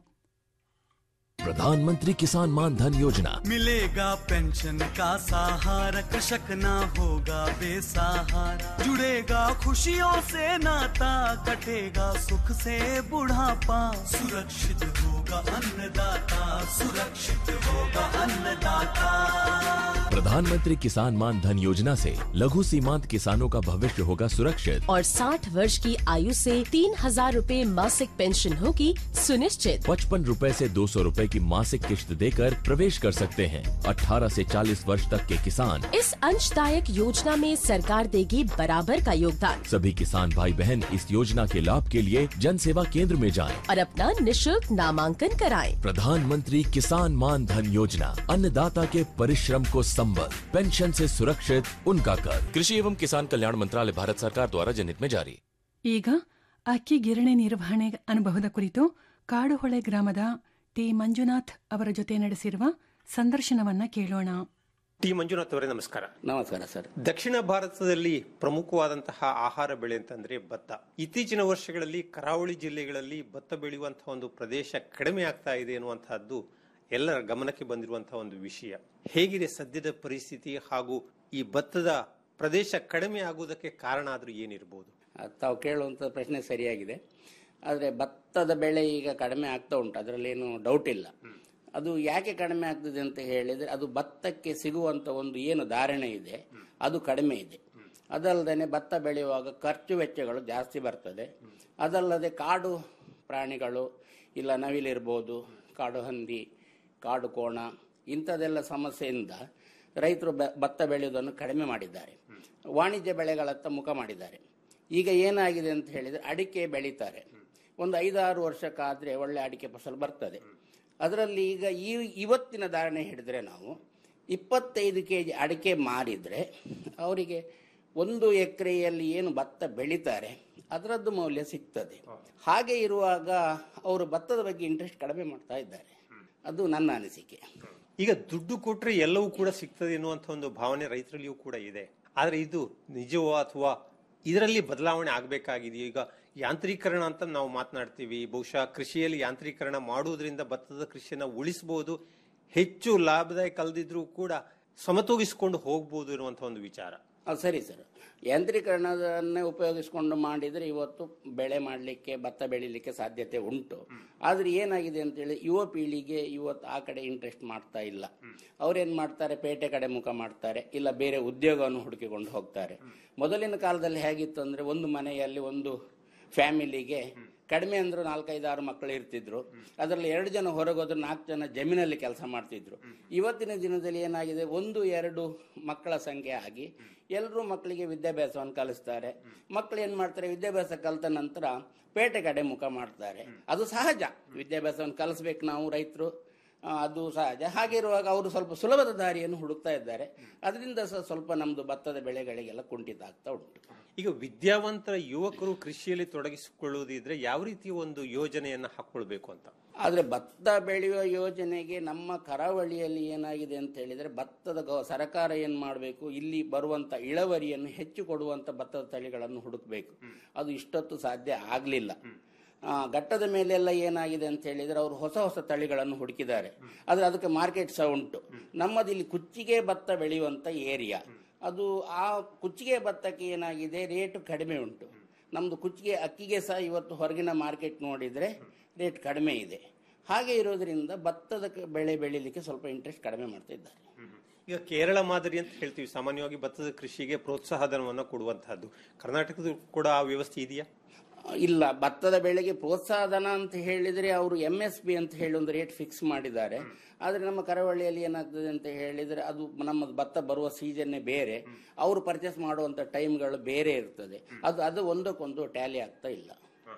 प्रधानमंत्री किसान मान धन योजना मिलेगा पेंशन का सहारा कृषक ना होगा बेसहारा जुड़ेगा खुशियों से नाता कटेगा सुख से बुढ़ापा सुरक्षित होगा अन्नदाता सुरक्षित होगा अन्नदाता प्रधानमंत्री किसान मान धन योजना से लघु सीमांत किसानों का भविष्य होगा सुरक्षित और 60 वर्ष की आयु से तीन हजार रूपए मासिक पेंशन होगी सुनिश्चित पचपन रूपए से दो सौ रूपए की मासिक किश्त देकर प्रवेश कर सकते हैं 18 से 40 वर्ष तक के किसान इस अंशदायक योजना में सरकार देगी बराबर का योगदान सभी किसान भाई बहन इस योजना के लाभ के लिए जन सेवा केंद्र में जाएं। और अपना निशुल्क नामांकन कराएं। प्रधानमंत्री किसान मान धन योजना अन्नदाता के परिश्रम को संबल पेंशन से सुरक्षित उनका कर कृषि एवं किसान कल्याण मंत्रालय भारत सरकार द्वारा जनहित में जारी ಈಗ ಅಕ್ಕಿ ಗಿರಣಿ ನಿರ್ವಹಣೆ ಅನುಭವದ ಕುರಿತು ಕಾಡುಹೊಳೆ ಗ್ರಾಮದ ಟಿ ಮಂಜುನಾಥ್ ಅವರ ಜೊತೆ ನಡೆಸಿರುವ ಸಂದರ್ಶನವನ್ನ ಕೇಳೋಣ ಟಿ ಮಂಜುನಾಥ್ ಅವರೇ ನಮಸ್ಕಾರ ನಮಸ್ಕಾರ ಸರ್ ದಕ್ಷಿಣ ಭಾರತದಲ್ಲಿ ಪ್ರಮುಖವಾದಂತಹ ಆಹಾರ ಬೆಳೆ ಅಂತಂದ್ರೆ ಭತ್ತ ಇತ್ತೀಚಿನ ವರ್ಷಗಳಲ್ಲಿ ಕರಾವಳಿ ಜಿಲ್ಲೆಗಳಲ್ಲಿ ಭತ್ತ ಬೆಳೆಯುವಂತಹ ಒಂದು ಪ್ರದೇಶ ಕಡಿಮೆ ಆಗ್ತಾ ಇದೆ ಎನ್ನುವಂತಹದ್ದು ಎಲ್ಲರ ಗಮನಕ್ಕೆ ಬಂದಿರುವಂತಹ ಒಂದು ವಿಷಯ ಹೇಗಿದೆ ಸದ್ಯದ ಪರಿಸ್ಥಿತಿ ಹಾಗೂ ಈ ಭತ್ತದ ಪ್ರದೇಶ ಕಡಿಮೆ ಆಗುವುದಕ್ಕೆ ಕಾರಣ ಆದ್ರೂ ಏನಿರಬಹುದು ಅದ್ ತಾವು ಕೇಳುವಂಥ ಪ್ರಶ್ನೆ ಸರಿಯಾಗಿದೆ ಆದರೆ ಭತ್ತದ ಬೆಳೆ ಈಗ ಕಡಿಮೆ ಆಗ್ತಾ ಉಂಟು ಅದರಲ್ಲೇನು ಡೌಟ್ ಇಲ್ಲ ಅದು ಯಾಕೆ ಕಡಿಮೆ ಆಗ್ತದೆ ಅಂತ ಹೇಳಿದರೆ ಅದು ಭತ್ತಕ್ಕೆ ಸಿಗುವಂಥ ಒಂದು ಏನು ಧಾರಣೆ ಇದೆ ಅದು ಕಡಿಮೆ ಇದೆ ಅದಲ್ಲದೆ ಭತ್ತ ಬೆಳೆಯುವಾಗ ಖರ್ಚು ವೆಚ್ಚಗಳು ಜಾಸ್ತಿ ಬರ್ತದೆ ಅದಲ್ಲದೆ ಕಾಡು ಪ್ರಾಣಿಗಳು ಇಲ್ಲ ನವಿಲಿರ್ಬೋದು ಕಾಡು ಹಂದಿ ಕಾಡು ಕೋಣ ಇಂಥದ್ದೆಲ್ಲ ಸಮಸ್ಯೆಯಿಂದ ರೈತರು ಬ- ಭತ್ತ ಬೆಳೆಯುವುದನ್ನು ಕಡಿಮೆ ಮಾಡಿದ್ದಾರೆ ವಾಣಿಜ್ಯ ಬೆಳೆಗಳತ್ತ ಮುಖ ಮಾಡಿದ್ದಾರೆ ಈಗ ಏನಾಗಿದೆ ಅಂತ ಹೇಳಿದರೆ ಅಡಿಕೆ ಬೆಳೀತಾರೆ ಒಂದು ಐದಾರು ವರ್ಷಕ್ಕಾದರೆ ಒಳ್ಳೆ ಅಡಿಕೆ ಫಸಲು ಬರ್ತದೆ ಅದರಲ್ಲಿ ಈಗ ಈ ಇವತ್ತಿನ ಧಾರಣೆ ಹಿಡಿದ್ರೆ ನಾವು ಇಪ್ಪತ್ತೈದು ಕೆ ಜಿ ಅಡಿಕೆ ಮಾರಿದರೆ ಅವರಿಗೆ ಒಂದು ಎಕರೆಯಲ್ಲಿ ಏನು ಭತ್ತ ಬೆಳೀತಾರೆ ಅದರದ್ದು ಮೌಲ್ಯ ಸಿಗ್ತದೆ ಹಾಗೆ ಇರುವಾಗ ಅವರು ಭತ್ತದ ಬಗ್ಗೆ ಇಂಟ್ರೆಸ್ಟ್ ಕಡಿಮೆ ಮಾಡ್ತಾ ಇದ್ದಾರೆ ಅದು ನನ್ನ ಅನಿಸಿಕೆ ಈಗ ದುಡ್ಡು ಕೊಟ್ರೆ ಎಲ್ಲವೂ ಕೂಡ ಸಿಗ್ತದೆ ಎನ್ನುವಂತ ಒಂದು ಭಾವನೆ ರೈತರಲ್ಲಿಯೂ ಕೂಡ ಇದೆ ಆದ್ರೆ ಇದು ನಿಜವೋ ಅಥವಾ ಇದರಲ್ಲಿ ಬದಲಾವಣೆ ಆಗಬೇಕಾಗಿದೆಯೋ ಈಗ ಯಾಂತ್ರೀಕರಣ ಅಂತ ನಾವು ಮಾತನಾಡ್ತೀವಿ ಬಹುಶಃ ಕೃಷಿಯಲ್ಲಿ ಯಾಂತ್ರೀಕರಣ ಮಾಡುವುದರಿಂದ ಭತ್ತದ ಕೃಷಿಯನ್ನ ಉಳಿಸಬಹುದು ಹೆಚ್ಚು ಲಾಭದಾಯಕ ಅಲ್ಲದಿದ್ರೂ ಕೂಡ ಸಮತೋಗಿಸಿಕೊಂಡು ಹೋಗ್ಬೋದು ಇರುವಂತಹ ಒಂದು ವಿಚಾರ ಅದು ಸರಿ ಸರ್ ಯಾಂತ್ರೀಕರಣದನ್ನೇ ಉಪಯೋಗಿಸಿಕೊಂಡು ಮಾಡಿದರೆ ಇವತ್ತು ಬೆಳೆ ಮಾಡಲಿಕ್ಕೆ ಭತ್ತ ಬೆಳಿಲಿಕ್ಕೆ ಸಾಧ್ಯತೆ ಉಂಟು ಆದರೆ ಏನಾಗಿದೆ ಅಂತೇಳಿ ಯುವ ಪೀಳಿಗೆ ಇವತ್ತು ಆ ಕಡೆ ಇಂಟ್ರೆಸ್ಟ್ ಮಾಡ್ತಾ ಇಲ್ಲ ಅವ್ರೇನು ಮಾಡ್ತಾರೆ ಪೇಟೆ ಕಡೆ ಮುಖ ಮಾಡ್ತಾರೆ ಇಲ್ಲ ಬೇರೆ ಉದ್ಯೋಗವನ್ನು ಹುಡುಕಿಕೊಂಡು ಹೋಗ್ತಾರೆ ಮೊದಲಿನ ಕಾಲದಲ್ಲಿ ಹೇಗಿತ್ತು ಅಂದರೆ ಒಂದು ಮನೆಯಲ್ಲಿ ಒಂದು ಫ್ಯಾಮಿಲಿಗೆ ಕಡಿಮೆ ಅಂದ್ರೂ ನಾಲ್ಕೈದಾರು ಮಕ್ಕಳು ಇರ್ತಿದ್ರು ಅದರಲ್ಲಿ ಎರಡು ಜನ ಹೊರಗೋದ್ರೆ ನಾಲ್ಕು ಜನ ಜಮೀನಲ್ಲಿ ಕೆಲಸ ಮಾಡ್ತಿದ್ರು ಇವತ್ತಿನ ದಿನದಲ್ಲಿ ಏನಾಗಿದೆ ಒಂದು ಎರಡು ಮಕ್ಕಳ ಸಂಖ್ಯೆ ಆಗಿ ಎಲ್ಲರೂ ಮಕ್ಕಳಿಗೆ ವಿದ್ಯಾಭ್ಯಾಸವನ್ನು ಕಲಿಸ್ತಾರೆ ಮಕ್ಕಳು ಏನು ಮಾಡ್ತಾರೆ ವಿದ್ಯಾಭ್ಯಾಸ ಕಲಿತ ನಂತರ ಪೇಟೆ ಕಡೆ ಮುಖ ಮಾಡ್ತಾರೆ ಅದು ಸಹಜ ವಿದ್ಯಾಭ್ಯಾಸವನ್ನು ಕಲಿಸ್ಬೇಕು ನಾವು ರೈತರು ಆ, ಅದು ಸಹಜ ಹಾಗಿರುವಾಗ ಅವರು ಸ್ವಲ್ಪ ಸುಲಭದ ದಾರಿಯನ್ನು ಹುಡುಕ್ತಾ ಇದ್ದಾರೆ ಅದರಿಂದ ಸಹ ಸ್ವಲ್ಪ ನಮ್ಮದು ಭತ್ತದ ಬೆಳೆಗಳಿಗೆಲ್ಲ ಕುಂಠಿತ ಆಗ್ತಾ ಉಂಟು ಈಗ ವಿದ್ಯಾವಂತರ ಯುವಕರು ಕೃಷಿಯಲ್ಲಿ ತೊಡಗಿಸಿಕೊಳ್ಳುವುದಿದ್ರೆ ಯಾವ ರೀತಿಯ ಒಂದು ಯೋಜನೆಯನ್ನ ಹಾಕೊಳ್ಬೇಕು ಅಂತ ಆದರೆ ಭತ್ತ ಬೆಳೆಯುವ ಯೋಜನೆಗೆ ನಮ್ಮ ಕರಾವಳಿಯಲ್ಲಿ ಏನಾಗಿದೆ ಅಂತ ಹೇಳಿದರೆ ಭತ್ತದ ಗೌ- ಸರ್ಕಾರ ಏನು ಮಾಡಬೇಕು ಇಲ್ಲಿ ಬರುವಂಥ ಇಳುವರಿಯನ್ನು ಹೆಚ್ಚು ಕೊಡುವಂಥ ಭತ್ತದ ತಳಿಗಳನ್ನು ಹುಡುಕಬೇಕು ಅದು ಇಷ್ಟೊತ್ತು ಸಾಧ್ಯ ಆಗಲಿಲ್ಲ ಘಟ್ಟದ ಮೇಲೆಲ್ಲ ಏನಾಗಿದೆ ಅಂತ ಹೇಳಿದರೆ ಅವರು ಹೊಸ ಹೊಸ ತಳಿಗಳನ್ನು ಹುಡುಕಿದ್ದಾರೆ ಆದರೆ ಅದಕ್ಕೆ ಮಾರ್ಕೆಟ್ ಸಹ ಉಂಟು ನಮ್ಮದು ಇಲ್ಲಿ ಕುಚ್ಚಿಗೆ ಭತ್ತ ಬೆಳೆಯುವಂಥ ಏರಿಯಾ ಅದು ಆ ಕುಚ್ಚಿಗೆ ಭತ್ತಕ್ಕೆ ಏನಾಗಿದೆ ರೇಟು ಕಡಿಮೆ ಉಂಟು ನಮ್ಮದು ಕುಚ್ಚಿಗೆ ಅಕ್ಕಿಗೆ ಸಹ ಇವತ್ತು ಹೊರಗಿನ ಮಾರ್ಕೆಟ್ ನೋಡಿದರೆ ರೇಟ್ ಕಡಿಮೆ ಇದೆ ಹಾಗೆ ಇರೋದ್ರಿಂದ ಭತ್ತದ ಕ- ಬೆಳೆ ಬೆಳೀಲಿಕ್ಕೆ ಸ್ವಲ್ಪ ಇಂಟ್ರೆಸ್ಟ್ ಕಡಿಮೆ ಮಾಡ್ತಾ ಇದ್ದಾರೆ ಈಗ ಕೇರಳ ಮಾದರಿ ಅಂತ ಹೇಳ್ತೀವಿ ಸಾಮಾನ್ಯವಾಗಿ ಭತ್ತದ ಕೃಷಿಗೆ ಪ್ರೋತ್ಸಾಹ ಧನವನ್ನು ಕೊಡುವಂತಹದ್ದು ಕರ್ನಾಟಕದ ಕೂಡ ಆ ವ್ಯವಸ್ಥೆ ಇದೆಯಾ ಇಲ್ಲ ಭತ್ತದ ಬೆಳೆಗೆ ಪ್ರೋತ್ಸಾಹ ಧನ ಅಂತ ಹೇಳಿದರೆ ಅವರು ಎಂ ಎಸ್ ಪಿ ಅಂತ ಹೇಳಿ ಒಂದು ರೇಟ್ ಫಿಕ್ಸ್ ಮಾಡಿದ್ದಾರೆ ಆದರೆ ನಮ್ಮ ಕರಾವಳಿಯಲ್ಲಿ ಏನಾಗ್ತದೆ ಅಂತ ಹೇಳಿದರೆ ಅದು ನಮ್ಮ ಭತ್ತ ಬರುವ ಸೀಸನ್ನೇ ಬೇರೆ ಅವರು ಪರ್ಚೇಸ್ ಮಾಡುವಂಥ ಟೈಮ್ಗಳು ಬೇರೆ ಇರ್ತದೆ ಅದು ಅದು ಒಂದಕ್ಕೊಂದು ಟ್ಯಾಲಿ ಆಗ್ತಾ ಇಲ್ಲ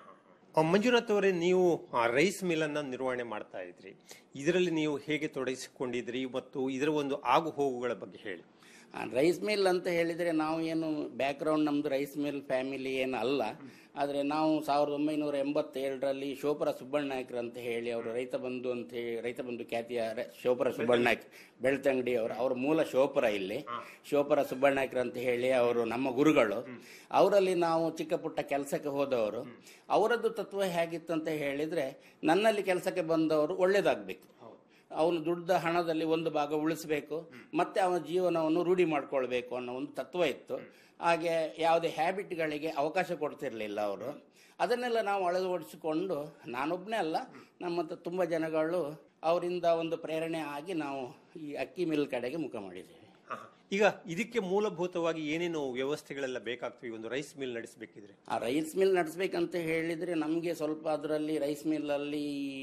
ಆ, ಮಂಜುನಾಥ್ ಅವರೇ ನೀವು ಆ ರೈಸ್ ಮಿಲ್ ಅನ್ನ ನಿರ್ವಹಣೆ ಮಾಡ್ತಾ ಇದ್ರಿ ಇದರಲ್ಲಿ ನೀವು ಹೇಗೆ ತೊಡಗಿಸಿಕೊಂಡಿದ್ರಿ ಮತ್ತು ಇದರ ಒಂದು ಆಗು ಹೋಗುಗಳ ಬಗ್ಗೆ ಹೇಳಿ ರೈಸ್ ಮಿಲ್ ಅಂತ ಹೇಳಿದರೆ ನಾವು ಏನು ಬ್ಯಾಕ್ಗ್ರೌಂಡ್ ನಮ್ಮದು ರೈಸ್ ಮಿಲ್ ಫ್ಯಾಮಿಲಿ ಏನು ಅಲ್ಲ ಆದರೆ ನಾವು ಸಾವಿರದ ಒಂಬೈನೂರ ಎಂಬತ್ತೇಳರಲ್ಲಿ ಶೋಪರ ಸುಬ್ಬಣ್ಣಾಯ್ಕರ್ ಅಂತ ಹೇಳಿ ಅವರು ರೈತ ಬಂಧು ಅಂತ ಹೇಳಿ ರೈತ ಬಂಧು ಖ್ಯಾತಿಯ ರ- ಶೋಪರ ಸುಬ್ಬಣ್ಣಾಯ್ಕ ಬೆಳ್ತಂಗಡಿ ಅವರು ಅವರ ಮೂಲ ಶೋಪರ ಇಲ್ಲಿ ಶೋಪರ ಸುಬ್ಬಣ್ಣಾಯ್ಕರ್ ಅಂತ ಹೇಳಿ ಅವರು ನಮ್ಮ ಗುರುಗಳು ಅವರಲ್ಲಿ ನಾವು ಚಿಕ್ಕ ಪುಟ್ಟ ಕೆಲಸಕ್ಕೆ ಹೋದವರು ಅವರದ್ದು ತತ್ವ ಹೇಗಿತ್ತು ಅಂತ ಹೇಳಿದರೆ ನನ್ನಲ್ಲಿ ಕೆಲಸಕ್ಕೆ ಬಂದವರು ಒಳ್ಳೇದಾಗಬೇಕು ಅವನು ದುಡ್ಡ ಹಣದಲ್ಲಿ ಒಂದು ಭಾಗ ಉಳಿಸಬೇಕು ಮತ್ತೆ ಅವನ ಜೀವನವನ್ನು ರೂಢಿ ಮಾಡ್ಕೊಳ್ಬೇಕು ಅನ್ನೋ ಒಂದು ತತ್ವ ಇತ್ತು ಹಾಗೆ ಯಾವುದೇ ಹ್ಯಾಬಿಟ್ಗಳಿಗೆ ಅವಕಾಶ ಕೊಡ್ತಿರ್ಲಿಲ್ಲ ಅವರು ಅದನ್ನೆಲ್ಲ ನಾವು ಅಳವಡಿಸಿಕೊಂಡು ನಾನೊಬ್ಬನೇ ಅಲ್ಲ ನಮ್ಮ ತ- ತುಂಬ ಜನಗಳು ಅವರಿಂದ ಒಂದು ಪ್ರೇರಣೆ ಆಗಿ ನಾವು ಈ ಅಕ್ಕಿ ಮಿಲ್ ಕಡೆಗೆ ಮುಖ ಮಾಡಿದ್ದೇವೆ ಈಗ ಇದಕ್ಕೆ ಮೂಲಭೂತವಾಗಿ ಏನೇನು ವ್ಯವಸ್ಥೆಗಳೆಲ್ಲ ಬೇಕಾಗ್ತವೆ ಈ ಒಂದು ರೈಸ್ ಮಿಲ್ ನಡೆಸಬೇಕಿದ್ರೆ ಆ ರೈಸ್ ಮಿಲ್ ನಡೆಸಬೇಕಂತ ಹೇಳಿದರೆ ನಮಗೆ ಸ್ವಲ್ಪ ಅದರಲ್ಲಿ ರೈಸ್ ಮಿಲ್ಲಲ್ಲಿ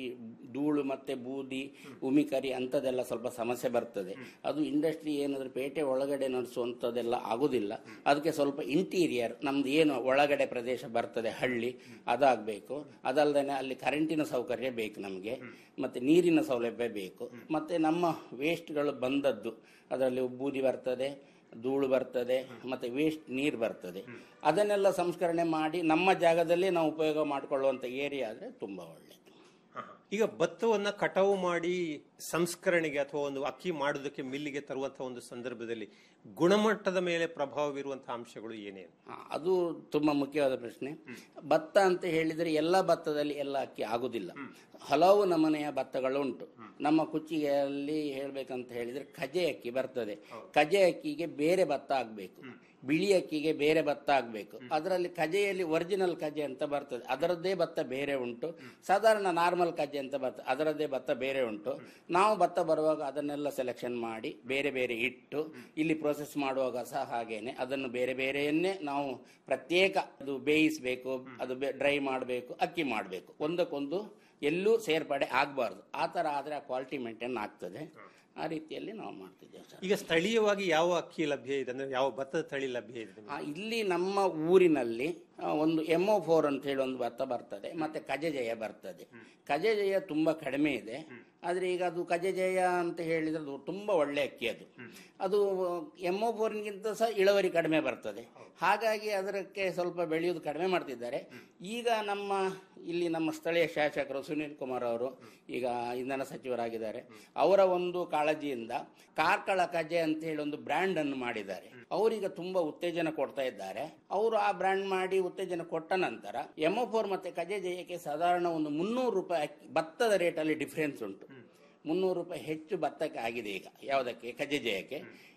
ಧೂಳು ಮತ್ತೆ ಬೂದಿ ಉಮಿಕರಿ ಅಂಥದ್ದೆಲ್ಲ ಸ್ವಲ್ಪ ಸಮಸ್ಯೆ ಬರ್ತದೆ ಅದು ಇಂಡಸ್ಟ್ರಿ ಏನಾದರೂ ಪೇಟೆ ಒಳಗಡೆ ನಡೆಸುವಂಥದ್ದೆಲ್ಲ ಆಗೋದಿಲ್ಲ ಅದಕ್ಕೆ ಸ್ವಲ್ಪ ಇಂಟೀರಿಯರ್ ನಮ್ದು ಏನು ಒಳಗಡೆ ಪ್ರದೇಶ ಬರ್ತದೆ ಹಳ್ಳಿ ಅದಾಗಬೇಕು ಅದಲ್ಲದೆ ಅಲ್ಲಿ ಕರೆಂಟಿನ ಸೌಕರ್ಯ ಬೇಕು ನಮಗೆ ಮತ್ತೆ ನೀರಿನ ಸೌಲಭ್ಯ ಬೇಕು ಮತ್ತೆ ನಮ್ಮ ವೇಸ್ಟ್ಗಳು ಬಂದದ್ದು ಅದರಲ್ಲಿ ಬೂದಿ ಬರ್ತದೆ ಧೂಳು ಬರ್ತದೆ ಮತ್ತೆ ವೇಸ್ಟ್ ನೀರು ಬರ್ತದೆ ಅದನ್ನೆಲ್ಲ ಸಂಸ್ಕರಣೆ ಮಾಡಿ ನಮ್ಮ ಜಾಗದಲ್ಲಿ ನಾವು ಉಪಯೋಗ ಮಾಡಿಕೊಳ್ಳುವಂಥ ಏರಿಯಾ ಆದರೆ ತುಂಬ ಒಳ್ಳೆಯದು ಈಗ ಭತ್ತವನ್ನ ಕಟಾವು ಮಾಡಿ ಸಂಸ್ಕರಣೆಗೆ ಅಥವಾ ಒಂದು ಅಕ್ಕಿ ಮಾಡುವುದಕ್ಕೆ ಮಿಲ್ಲಿಗೆ ತರುವಂತಹ ಒಂದು ಸಂದರ್ಭದಲ್ಲಿ ಗುಣಮಟ್ಟದ ಮೇಲೆ ಪ್ರಭಾವ ಬೀರುವಂತಹ ಅಂಶಗಳು ಏನೇನು ಆ, ಅದು ತುಂಬಾ ಮುಖ್ಯವಾದ ಪ್ರಶ್ನೆ ಭತ್ತ ಅಂತ ಹೇಳಿದರೆ ಎಲ್ಲ ಭತ್ತದಲ್ಲಿ ಎಲ್ಲ ಅಕ್ಕಿ ಆಗುದಿಲ್ಲ ಹಲವು ನಮನೆಯ ಭತ್ತಗಳು ಉಂಟು ನಮ್ಮ ಕುಚ್ಚಿಗೆಯಲ್ಲಿ ಹೇಳ್ಬೇಕಂತ ಹೇಳಿದ್ರೆ ಕಜೆ ಅಕ್ಕಿ ಬರ್ತದೆ ಕಜೆ ಅಕ್ಕಿಗೆ ಬೇರೆ ಭತ್ತ ಆಗ್ಬೇಕು ಬಿಳಿ ಅಕ್ಕಿಗೆ ಬೇರೆ ಭತ್ತ ಆಗ್ಬೇಕು ಅದರಲ್ಲಿ ಕಜೆಯಲ್ಲಿ ಒರಿಜಿನಲ್ ಕಜೆ ಅಂತ ಬರ್ತದೆ ಅದರದ್ದೇ ಭತ್ತ ಬೇರೆ ಉಂಟು ಸಾಧಾರಣ ನಾರ್ಮಲ್ ಕಜೆ ಅಂತ ಬರ್ತದೆ ಅದರದ್ದೇ ಭತ್ತ ಬೇರೆ ಉಂಟು ನಾವು ಭತ್ತ ಬರುವಾಗ ಅದನ್ನೆಲ್ಲ ಸೆಲೆಕ್ಷನ್ ಮಾಡಿ ಬೇರೆ ಬೇರೆ ಇಟ್ಟು ಇಲ್ಲಿ ಪ್ರೋಸೆಸ್ ಮಾಡುವಾಗ ಸಹ ಹಾಗೇನೆ ಅದನ್ನು ಬೇರೆ ಬೇರೆಯನ್ನೇ ನಾವು ಪ್ರತ್ಯೇಕ ಅದು ಬೇಯಿಸಬೇಕು ಅದು ಡ್ರೈ ಮಾಡಬೇಕು ಅಕ್ಕಿ ಮಾಡಬೇಕು ಒಂದಕ್ಕೊಂದು ಎಲ್ಲೂ ಸೇರ್ಪಡೆ ಆಗಬಾರ್ದು ಆ ಥರ ಆದರೆ ಆ ಕ್ವಾಲಿಟಿ ಮೇಂಟೈನ್ ಆಗ್ತದೆ ಆ ರೀತಿಯಲ್ಲಿ ನಾವು ಮಾಡ್ತಿದ್ದೇವೆ ಸರ್ ಈಗ ಸ್ಥಳೀಯವಾಗಿ ಯಾವ ಅಕ್ಕಿ ಲಭ್ಯ ಇದೆ ಅಂದ್ರೆ ಯಾವ ಭತ್ತದ ತಳಿ ಲಭ್ಯ ಇದೆ ಆ, ಇಲ್ಲಿ ನಮ್ಮ ಊರಿನಲ್ಲಿ ಆ, ಒಂದು ಎಮ್ಒ ಫೋರ್ ಅಂತ ಹೇಳಿ ಒಂದು ಭತ್ತ ಬರ್ತದೆ ಮತ್ತೆ ಕಜಜಯ ಬರ್ತದೆ ಕಜಜಯ ತುಂಬಾ ಕಡಿಮೆ ಇದೆ ಆದ್ರೆ ಈಗ ಅದು ಕಜಜಯ ಅಂತ ಹೇಳಿದ್ರೆ ಅದು ತುಂಬಾ ಒಳ್ಳೆ ಅಕ್ಕಿ ಅದು ಅದು ಎಮ್ಒ ಫೋರ್ಗಿಂತ ಸಹ ಇಳುವರಿ ಕಡಿಮೆ ಬರ್ತದೆ ಹಾಗಾಗಿ ಅದಕ್ಕೆ ಸ್ವಲ್ಪ ಬೆಳೆಯುವುದು ಕಡಿಮೆ ಮಾಡ್ತಿದ್ದಾರೆ ಈಗ ನಮ್ಮ ಇಲ್ಲಿ ನಮ್ಮ ಸ್ಥಳೀಯ ಶಾಸಕರು ಸುನೀಲ್ ಕುಮಾರ್ ಅವರು ಈಗ ಇಂಧನ ಸಚಿವರಾಗಿದ್ದಾರೆ ಅವರ ಒಂದು ಕಾಳಜಿಯಿಂದ ಕಾರ್ಕಳ ಕಜೆ ಅಂತ ಹೇಳಿ ಒಂದು ಬ್ರ್ಯಾಂಡ್ ಅನ್ನು ಮಾಡಿದ್ದಾರೆ ಅವರೀಗ ತುಂಬಾ ಉತ್ತೇಜನ ಕೊಡ್ತಾ ಇದ್ದಾರೆ ಅವರು ಆ ಬ್ರ್ಯಾಂಡ್ ಮಾಡಿ ಉತ್ತೇಜನ ಕೊಟ್ಟ ನಂತರ ಎಮ್ಒ ಫೋರ್ ಮತ್ತೆ ಕಜೆ ಜಯಕ್ಕೆ ಸಾಧಾರಣ ಒಂದು ಮುನ್ನೂರು ರೂಪಾಯಿ ಅಕ್ಕಿ- ಭತ್ತದ ರೇಟಲ್ಲಿ ಡಿಫರೆನ್ಸ್ ಉಂಟು ಮುನ್ನೂರು ರೂಪಾಯಿ ಹೆಚ್ಚು ಭತ್ತಕ್ಕೆ ಆಗಿದೆ ಈಗ ಯಾವುದಕ್ಕೆ ಕಜೆ ಜಯಕ್ಕೆ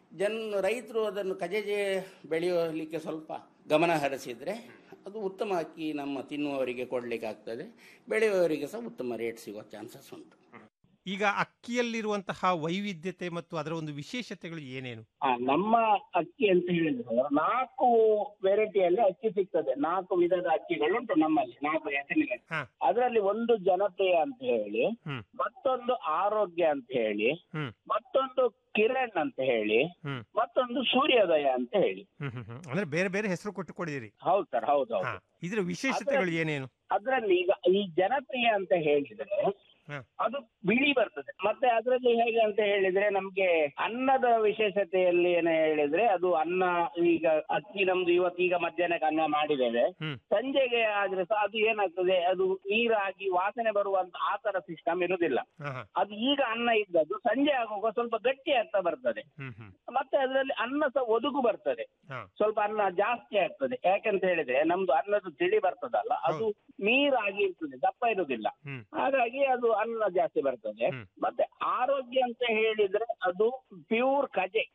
ಜನ ರೈತರು ಅದನ್ನು ಕಜೆಜೆ ಬೆಳೆಯಲಿಕ್ಕೆ ಸ್ವಲ್ಪ ಗಮನ ಹರಿಸಿದ್ರೆ ಅದು ಉತ್ತಮ ಅಕ್ಕಿ ನಮ್ಮ ತಿನ್ನುವವರಿಗೆ ಕೊಡ್ಲಿಕ್ಕೆ ಆಗ್ತದೆ ಬೆಳೆಯುವವರಿಗೆ ಸಹ ಉತ್ತಮ ರೇಟ್ ಸಿಗೋ ಚಾನ್ಸಸ್ ಉಂಟು ಈಗ ಅಕ್ಕಿಯಲ್ಲಿರುವಂತಹ ವೈವಿಧ್ಯತೆ ಮತ್ತು ಅದರ ಒಂದು ವಿಶೇಷತೆಗಳು ಏನೇನು ಆ, ನಮ್ಮ ಅಕ್ಕಿ ಅಂತ ಹೇಳಿದ್ರೆ ನಾಲ್ಕು ವೆರೈಟಿಯಲ್ಲಿ ಅಕ್ಕಿ ಸಿಗ್ತದೆ ನಾಲ್ಕು ವಿಧದ ಅಕ್ಕಿಗಳುಂಟು ನಮ್ಮಲ್ಲಿ ನಾಲ್ಕು ಹೆಸರಿನ ಅದರಲ್ಲಿ ಒಂದು ಜನಪ್ರಿಯ ಅಂತ ಹೇಳಿ ಮತ್ತೊಂದು ಆರೋಗ್ಯ ಅಂತ ಹೇಳಿ ಮತ್ತೊಂದು ಕಿರಣ್ ಅಂತ ಹೇಳಿ ಮತ್ತೊಂದು ಸೂರ್ಯೋದಯ ಅಂತ ಹೇಳಿ ಅಂದ್ರೆ ಬೇರೆ ಬೇರೆ ಹೆಸರು ಕೊಟ್ಟು ಕೊಡಿದಿರಿ ಹೌದು ಸರ್ ಹೌದು ಹೌದು ಇದರ ವಿಶೇಷತೆಗಳು ಏನೇನು ಅದ್ರಲ್ಲಿ ಈಗ ಈ ಜನಪ್ರಿಯ ಅಂತ ಹೇಳಿದ್ರೆ ಅದು ಬಿಳಿ ಬರ್ತದೆ ಮತ್ತೆ ಅದರಲ್ಲಿ ಹೇಗೆ ಅಂತ ಹೇಳಿದ್ರೆ ನಮ್ಗೆ ಅನ್ನದ ವಿಶೇಷತೆಯಲ್ಲಿ ಏನು ಹೇಳಿದ್ರೆ ಅದು ಅನ್ನ ಈಗ ಅಕ್ಕಿ ನಮ್ದು ಇವತ್ತು ಈಗ ಮಧ್ಯಾಹ್ನಕ್ಕೆ ಅನ್ನ ಮಾಡಿದ್ದೇವೆ ಸಂಜೆಗೆ ಆದ್ರೆ ಸಹ ಅದು ಏನಾಗ್ತದೆ ಅದು ನೀರಾಗಿ ವಾಸನೆ ಬರುವಂತ ಆ ತರ ಸಿಸ್ಟಮ್ ಇರುವುದಿಲ್ಲ ಅದು ಈಗ ಅನ್ನ ಇದ್ದದ್ದು ಸಂಜೆ ಆಗುವಾಗ ಸ್ವಲ್ಪ ಗಟ್ಟಿ ಆಗ್ತಾ ಬರ್ತದೆ ಮತ್ತೆ ಅದರಲ್ಲಿ ಅನ್ನ ಸಹ ಒದಗು ಬರ್ತದೆ ಸ್ವಲ್ಪ ಅನ್ನ ಜಾಸ್ತಿ ಆಗ್ತದೆ ಯಾಕಂತ ಹೇಳಿದ್ರೆ ನಮ್ದು ಅನ್ನದ ತಿಳಿ ಬರ್ತದಲ್ಲ ಅದು ನೀರಾಗಿ ಇರ್ತದೆ ದಪ್ಪ ಇರುವುದಿಲ್ಲ ಹಾಗಾಗಿ ಅದು ಅನ್ನ ಜಾಸ್ತಿ ಬರ್ತದೆ ಮತ್ತೆ ಆರೋಗ್ಯ ಅಂತ ಹೇಳಿದ್ರೆ ಅದು ಪ್ಯೂರ್ ಕಜೆ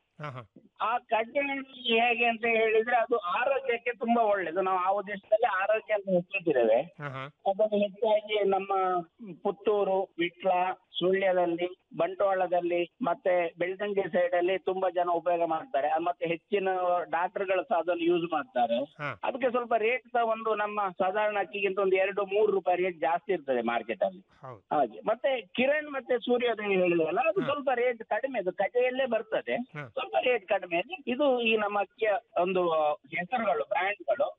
ಆ ಕಜೆ ಹೇಗೆ ಅಂತ ಹೇಳಿದ್ರೆ ಅದು ಆರೋಗ್ಯಕ್ಕೆ ತುಂಬಾ ಒಳ್ಳೇದು ನಾವು ಆ ಉದ್ದೇಶದಲ್ಲಿ ಆರೋಗ್ಯ ಅಂತ ಹೆಸರಿಟ್ಟಿದ್ದೇವೆ ಅದನ್ನು ಹೆಚ್ಚಾಗಿ ನಮ್ಮ ಪುತ್ತೂರು ವಿಟ್ಲ ಸುಳ್ಯದಲ್ಲಿ ಬಂಟ್ವಾಳದಲ್ಲಿ ಮತ್ತೆ ಬೆಳ್ತಂಗಿ ಸೈಡ್ ಅಲ್ಲಿ ತುಂಬಾ ಜನ ಉಪಯೋಗ ಮಾಡ್ತಾರೆ ಅದ್ ಮತ್ತೆ ಹೆಚ್ಚಿನ ಡಾಕ್ಟರ್ಗಳು ಸಹ ಅದನ್ನು ಯೂಸ್ ಮಾಡ್ತಾರೆ ಅದಕ್ಕೆ ಸ್ವಲ್ಪ ರೇಟ್ ಸಹ ಒಂದು ನಮ್ಮ ಸಾಧಾರಣ ಅಕ್ಕಿಗಿಂತ ಒಂದು ಎರಡು ಮೂರು ರೂಪಾಯಿ ರೇಟ್ ಜಾಸ್ತಿ ಇರ್ತದೆ ಮಾರ್ಕೆಟ್ ಅಲ್ಲಿ ಹಾಗೆ ಮತ್ತೆ ಕಿರಣ್ ಮತ್ತೆ ಸೂರ್ಯೋದಯ ಹೇಳಿದ್ರಲ್ಲ ಅದು ಸ್ವಲ್ಪ ರೇಟ್ ಕಡಿಮೆ ಅದು ಕಜೆಯಲ್ಲೇ ಬರ್ತದೆ ಸ್ವಲ್ಪ ರೇಟ್ ಕಡಿಮೆ ಇದೆ. ಇದು ಈ ನಮ್ಮ ಅಕ್ಕಿಯ ಒಂದು ಹೆಸರುಗಳು ಬ್ರ್ಯಾಂಡ್ಗಳು ಮತ್ತೆ ಅದರ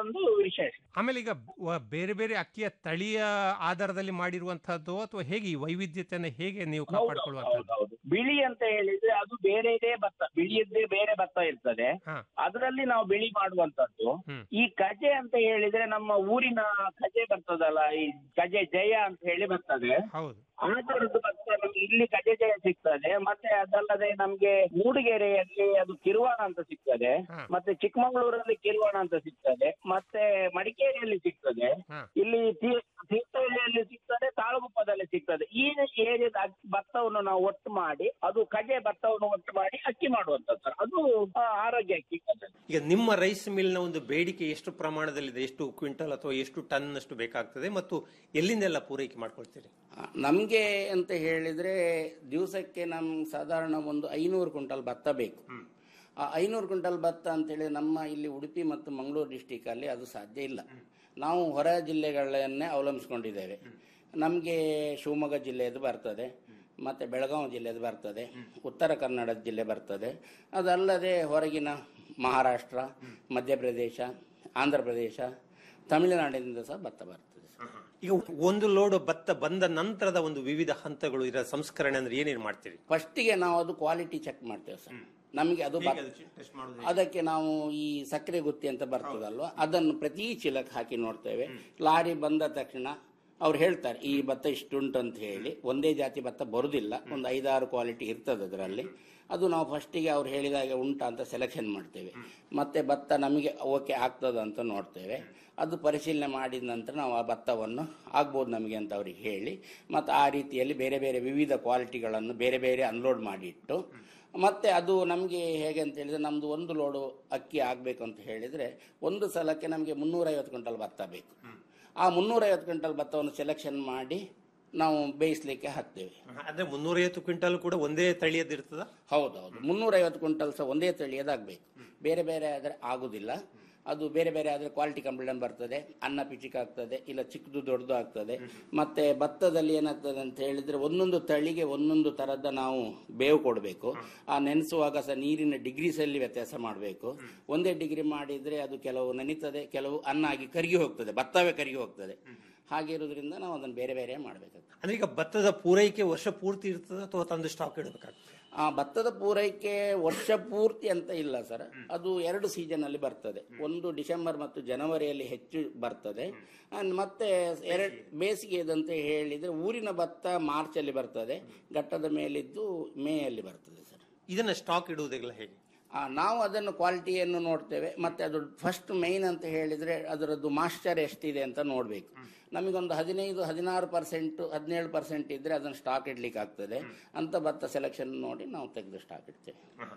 ಒಂದು ವಿಶೇಷ ಆಮೇಲೆ ಈಗ ವ- ಬೇರೆ ಬೇರೆ ಅಕ್ಕಿಯ ತಳಿಯ ಆಧಾರದಲ್ಲಿ ಮಾಡಿರುವಂತಹದ್ದು ಅಥವಾ ಹೇಗೆ ಈ ವೈವಿಧ್ಯತೆಯನ್ನು ಹೇಗೆ ನೀವು ಕಾಪಾಡಿಕೊಳ್ಳುವಂತಹದ್ದು ಹೌದು ಬಿಳಿ ಅಂತ ಹೇಳಿದ್ರೆ ಅದು ಬೇರೆದೇ ಭತ್ತ ಬಿಳಿಯದ್ದೇ ಬೇರೆ ಭತ್ತ ಇರ್ತದೆ ಅದರಲ್ಲಿ ನಾವು ಬಿಳಿ ಮಾಡುವಂತದ್ದು ಈ ಕಜೆ ಅಂತ ಹೇಳಿದ್ರೆ ನಮ್ಮ ಊರಿನ ಕಜೆ ಬರ್ತದಲ್ಲ ಈ ಕಜೆ ಜಯ ಅಂತ ಹೇಳಿ ಬರ್ತದೆ ಹೌದು ಆ ತರದ್ದು ಭತ್ತ ನಮ್ಗೆ ಇಲ್ಲಿ ಕಜೆ ಜಯ ಸಿಗ್ತದೆ ಮತ್ತೆ ಅದಲ್ಲದೆ ನಮ್ಗೆ ಮೂಡಿಗೆರೆಯಲ್ಲಿ ಅದು ಕಿರುವಾಣ ಅಂತ ಸಿಗ್ತದೆ ಮತ್ತೆ ಚಿಕ್ಕಮಗಳೂರಲ್ಲಿ ಕಿರುವಾಣ ಅಂತ ಸಿಗ್ತದೆ ಮತ್ತೆ ಮಡಿಕೇರಿಯಲ್ಲಿ ಸಿಗ್ತದೆ ಇಲ್ಲಿ ತೀ- ತೀರ್ಥಹಳ್ಳಿಯಲ್ಲಿ ಸಿಗ್ತದೆ ತಾಳಗುಪ್ಪದಲ್ಲಿ ಸಿಗ್ತದೆ ಈ ಏರಿಯಾದ ಅಕ್ಕಿ- ಭತ್ತವನ್ನು ನಾವು ಒಟ್ಟು ಮಾಡಿ ಅದು ಕಜೆ ಭತ್ತವನ್ನು ಒಟ್ಟು ಮಾಡಿ ಅಕ್ಕಿ ಮಾಡುವಂತದ್ದು ಸರ್ ಅದು ಆ, ಆರೋಗ್ಯ ಅಕ್ಕಿ ಅದು. ಈಗ ನಿಮ್ಮ ರೈಸ್ ಮಿಲ್ನ ಒಂದು ಬೇಡಿಕೆ ಎಷ್ಟು ಪ್ರಮಾಣದಲ್ಲಿದೆ ಎಷ್ಟು ಕ್ವಿಂಟಲ್ ಅಥವಾ ಎಷ್ಟು ಟನ್ ಅಷ್ಟು ಬೇಕಾಗ್ತದೆ ಮತ್ತು ಎಲ್ಲಿಂದೆಲ್ಲ ಪೂರೈಕೆ ಮಾಡ್ಕೊಳ್ತೀರಿ ನಮಗೆ ಅಂತ ಹೇಳಿದ್ರೆ ದಿವಸಕ್ಕೆ ನಮ್ ಸಾಧಾರಣ ಒಂದು ಐನೂರು ಕ್ವಿಂಟಲ್ ಭತ್ತ ಬೇಕು ಆ ಐನೂರು ಕ್ವಿಂಟಲ್ ಭತ್ತ ಅಂತೇಳಿ ನಮ್ಮ ಇಲ್ಲಿ ಉಡುಪಿ ಮತ್ತು ಮಂಗಳೂರು ಡಿಸ್ಟಿಕ್ ಅಲ್ಲಿ ಅದು ಸಾಧ್ಯ ಇಲ್ಲ ನಾವು ಹೊರ ಜಿಲ್ಲೆಗಳನ್ನೇ ಅವಲಂಬಿಸ್ಕೊಂಡಿದ್ದೇವೆ ನಮಗೆ ಶಿವಮೊಗ್ಗ ಜಿಲ್ಲೆಯದು ಬರ್ತದೆ ಮತ್ತು ಬೆಳಗಾವಿ ಜಿಲ್ಲೆದು ಬರ್ತದೆ ಉತ್ತರ ಕನ್ನಡ ಜಿಲ್ಲೆ ಬರ್ತದೆ ಅದಲ್ಲದೆ ಹೊರಗಿನ ಮಹಾರಾಷ್ಟ್ರ ಮಧ್ಯಪ್ರದೇಶ ಆಂಧ್ರ ಪ್ರದೇಶ ತಮಿಳುನಾಡಿನಿಂದ ಸಹ ಭತ್ತ ಬರ್ತದೆ ಈಗ ಒಂದು ಲೋಡ್ ಭತ್ತ ಬಂದ ನಂತರದ ಒಂದು ವಿವಿಧ ಹಂತಗಳು ಇದರ ಸಂಸ್ಕರಣೆ ಅಂದ್ರೆ ಏನೇನು ಮಾಡ್ತೀರಿ ಫಸ್ಟಿಗೆ ನಾವು ಅದು ಕ್ವಾಲಿಟಿ ಚೆಕ್ ಮಾಡ್ತೇವೆ ಸರ್ ನಮಗೆ ಅದು ಬ- ಅದಕ್ಕೆ ನಾವು ಈ ಸಕ್ಕರೆ ಗುತ್ತಿ ಅಂತ ಬರ್ತದಲ್ವಾ ಅದನ್ನು ಪ್ರತಿ ಚೀಲಕ್ಕೆ ಹಾಕಿ ನೋಡ್ತೇವೆ ಲಾರಿ ಬಂದ ತಕ್ಷಣ ಅವ್ರು ಹೇಳ್ತಾರೆ ಈ ಭತ್ತ ಇಷ್ಟುಂಟು ಅಂತ ಹೇಳಿ ಒಂದೇ ಜಾತಿ ಭತ್ತ ಬರುದಿಲ್ಲ ಒಂದು ಐದಾರು ಕ್ವಾಲಿಟಿ ಇರ್ತದೆ ಅದರಲ್ಲಿ ಅದು ನಾವು ಫಸ್ಟಿಗೆ ಅವ್ರು ಹೇಳಿದಾಗೆ ಉಂಟಾ ಅಂತ ಸೆಲೆಕ್ಷನ್ ಮಾಡ್ತೇವೆ ಮತ್ತೆ ಭತ್ತ ನಮಗೆ ಓಕೆ ಆಗ್ತದ ಅಂತ ನೋಡ್ತೇವೆ ಅದು ಪರಿಶೀಲನೆ ಮಾಡಿದ ನಂತರ ನಾವು ಆ ಭತ್ತವನ್ನು ಆಗ್ಬೋದು ನಮಗೆ ಅಂತ ಅವ್ರಿಗೆ ಹೇಳಿ ಮತ್ತು ಆ ರೀತಿಯಲ್ಲಿ ಬೇರೆ ಬೇರೆ ವಿವಿಧ ಕ್ವಾಲಿಟಿಗಳನ್ನು ಬೇರೆ ಬೇರೆ ಅನ್ಲೋಡ್ ಮಾಡಿಟ್ಟು ಮತ್ತೆ ಅದು ನಮಗೆ ಹೇಗೆ ಅಂತ ಹೇಳಿದ್ರೆ ನಮ್ದು ಒಂದು ಲೋಡು ಅಕ್ಕಿ ಆಗಬೇಕು ಅಂತ ಹೇಳಿದ್ರೆ ಒಂದು ಸಲಕ್ಕೆ ನಮಗೆ ಮುನ್ನೂರೈವತ್ತು ಕ್ವಿಂಟಲ್ ಭತ್ತ ಬೇಕು ಆ ಮುನ್ನೂರೈವತ್ತು ಕ್ವಿಂಟಲ್ ಭತ್ತವನ್ನು ಸೆಲೆಕ್ಷನ್ ಮಾಡಿ ನಾವು ಬೇಯಿಸ್ಲಿಕ್ಕೆ ಹಾಕ್ತೇವೆ ಅಂದ್ರೆ ಮುನ್ನೂರೈವತ್ತು ಕ್ವಿಂಟಲ್ ಕೂಡ ಒಂದೇ ತಳಿಯದ್ದು ಇರ್ತದ ಹೌದೌದು ಮುನ್ನೂರೈವತ್ತು ಕ್ವಿಂಟಲ್ ಸಹ ಒಂದೇ ತಳಿಯದಾಗಬೇಕು ಬೇರೆ ಬೇರೆ ಆದರೆ ಆಗುದಿಲ್ಲ ಅದು ಬೇರೆ ಬೇರೆ ಆದರೆ ಕ್ವಾಲಿಟಿ ಕಂಪ್ಲೇಂಟ್ ಬರ್ತದೆ ಅನ್ನ ಪಿಚಿಕ್ ಆಗ್ತದೆ ಇಲ್ಲ ಚಿಕ್ಕದು ದೊಡ್ಡದು ಆಗ್ತದೆ ಮತ್ತೆ ಭತ್ತದಲ್ಲಿ ಏನಾಗ್ತದೆ ಅಂತ ಹೇಳಿದ್ರೆ ಒಂದೊಂದು ತಳಿಗೆ ಒಂದೊಂದು ತರದ ನಾವು ಬೇವು ಕೊಡಬೇಕು ಆ ನೆನೆಸುವಾಗ ಸಹ ನೀರಿನ ಡಿಗ್ರೀಸ್ ಅಲ್ಲಿ ವ್ಯತ್ಯಾಸ ಮಾಡಬೇಕು ಒಂದೇ ಡಿಗ್ರಿ ಮಾಡಿದ್ರೆ ಅದು ಕೆಲವು ನೆನೀತದೆ ಕೆಲವು ಅನ್ನ ಆಗಿ ಕರಗಿ ಹೋಗ್ತದೆ ಭತ್ತವೇ ಕರಗಿ ಹೋಗ್ತದೆ ಹಾಗೆ ಇರೋದ್ರಿಂದ ನಾವು ಅದನ್ನು ಬೇರೆ ಬೇರೆ ಮಾಡಬೇಕಾಗ್ತದೆ ಅಂದ್ರೆ ಈಗ ಭತ್ತದ ಪೂರೈಕೆ ವರ್ಷ ಪೂರ್ತಿ ಇರ್ತದ ಅಥವಾ ತಂದು ಸ್ಟಾಕ್ ಇಡಬೇಕಾಗ್ತದೆ ಆ ಭತ್ತದ ಪೂರೈಕೆ ವರ್ಷ ಪೂರ್ತಿ ಅಂತ ಇಲ್ಲ ಸರ್ ಅದು ಎರಡು ಸೀಸನ್ ಅಲ್ಲಿ ಬರ್ತದೆ ಒಂದು ಡಿಸೆಂಬರ್ ಮತ್ತು ಜನವರಿಯಲ್ಲಿ ಹೆಚ್ಚು ಬರ್ತದೆ ಅಂಡ್ ಮತ್ತೆ ಎರಡು ಬೇಸಿಗೆದಂತ ಹೇಳಿದ್ರೆ ಊರಿನ ಭತ್ತ ಮಾರ್ಚ್ ಅಲ್ಲಿ ಬರ್ತದೆ ಘಟ್ಟದ ಮೇಲಿದ್ದು ಮೇ ಅಲ್ಲಿ ಬರ್ತದೆ ಸರ್ ಇದನ್ನ ಸ್ಟಾಕ್ ಇಡುವುದಿಲ್ಲ ಹೇಗೆ ಆ, ನಾವು ಅದನ್ನು ಕ್ವಾಲಿಟಿಯನ್ನು ನೋಡ್ತೇವೆ ಮತ್ತೆ ಅದು ಫಸ್ಟ್ ಮೈನ್ ಅಂತ ಹೇಳಿದ್ರೆ ಅದರದ್ದು ಮಾಸ್ಟರ್ ಎಷ್ಟಿದೆ ಅಂತ ನೋಡಬೇಕು ನಮಗೊಂದು ಹದಿನೈದು ಹದಿನಾರು ಪರ್ಸೆಂಟ್ ಹದಿನೇಳು ಪರ್ಸೆಂಟ್ ಇದ್ರೆ ಅದನ್ನು ಸ್ಟಾಕ್ ಇಡ್ಲಿಕ್ಕೆ ಆಗ್ತದೆ ಅಂತ ಭತ್ತ ಸೆಲೆಕ್ಷನ್ ನೋಡಿ ನಾವು ತೆಗೆದು ಸ್ಟಾಕ್ ಇಡ್ತೇವೆ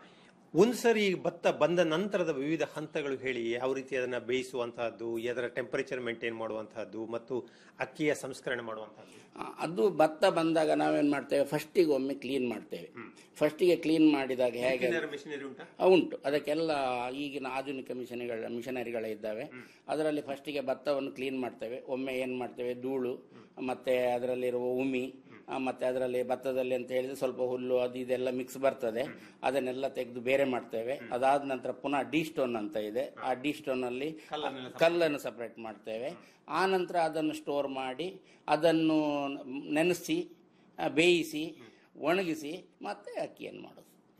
ಒಂದು ಸರಿ ಈ ಭತ್ತ ಬಂದ ನಂತರದ ವಿವಿಧ ಹಂತಗಳು ಹೇಳಿ ಯಾವ ರೀತಿ ಅದನ್ನ ಬೇಯಿಸುವಂತಹದ್ದು ಅದರ ಟೆಂಪರೇಚರ್ ಮೇಂಟೈನ್ ಮಾಡುವಂತಹದ್ದು ಮತ್ತು ಅಕ್ಕಿಯ ಸಂಸ್ಕರಣೆ ಮಾಡುವಂತಹದ್ದು ಆ, ಅದು ಭತ್ತ ಬಂದಾಗ ನಾವೇನ್ ಮಾಡ್ತೇವೆ ಫಸ್ಟಿಗೆ ಒಮ್ಮೆ ಕ್ಲೀನ್ ಮಾಡ್ತೇವೆ ಫಸ್ಟಿಗೆ ಕ್ಲೀನ್ ಮಾಡಿದಾಗ ಹೇಗೆ ಮಿಷನರಿ ಉಂಟಾ ಆ, ಉಂಟು ಅದಕ್ಕೆಲ್ಲ ಈಗಿನ ಆಧುನಿಕ ಮಿಷನರಿಗಳ ಮಿಷನರಿಗಳು ಇದ್ದಾವೆ ಅದರಲ್ಲಿ ಫಸ್ಟಿಗೆ ಭತ್ತವನ್ನು ಕ್ಲೀನ್ ಮಾಡ್ತೇವೆ ಒಮ್ಮೆ ಏನು ಮಾಡ್ತೇವೆ ಧೂಳು ಮತ್ತೆ ಅದರಲ್ಲಿರುವ ಉಮಿ ಆ, ಮತ್ತೆ ಅದರಲ್ಲಿ ಭತ್ತದಲ್ಲಿ ಅಂತ ಹೇಳಿದ್ರೆ ಸ್ವಲ್ಪ ಹುಲ್ಲು ಅದು ಇದೆಲ್ಲ ಮಿಕ್ಸ್ ಬರ್ತದೆ ಅದನ್ನೆಲ್ಲ ತೆಗೆದು ಬೇರೆ ಮಾಡ್ತೇವೆ ಅದಾದ ನಂತರ ಪುನಃ ಡಿ ಸ್ಟೋನ್ ಅಂತ ಇದೆ ಆ ಡಿ ಸ್ಟೋನ್ ಅಲ್ಲಿ ಕಲ್ಲನ್ನು ಸಪರೇಟ್ ಮಾಡ್ತೇವೆ ಆ ನಂತರ ಅದನ್ನು ಸ್ಟೋರ್ ಮಾಡಿ ಅದನ್ನು ನೆನೆಸಿ ಆ, ಬೇಯಿಸಿ ಒಣಗಿಸಿ ಮತ್ತೆ ಅಕ್ಕಿಯನ್ನು ಮಾಡೋದು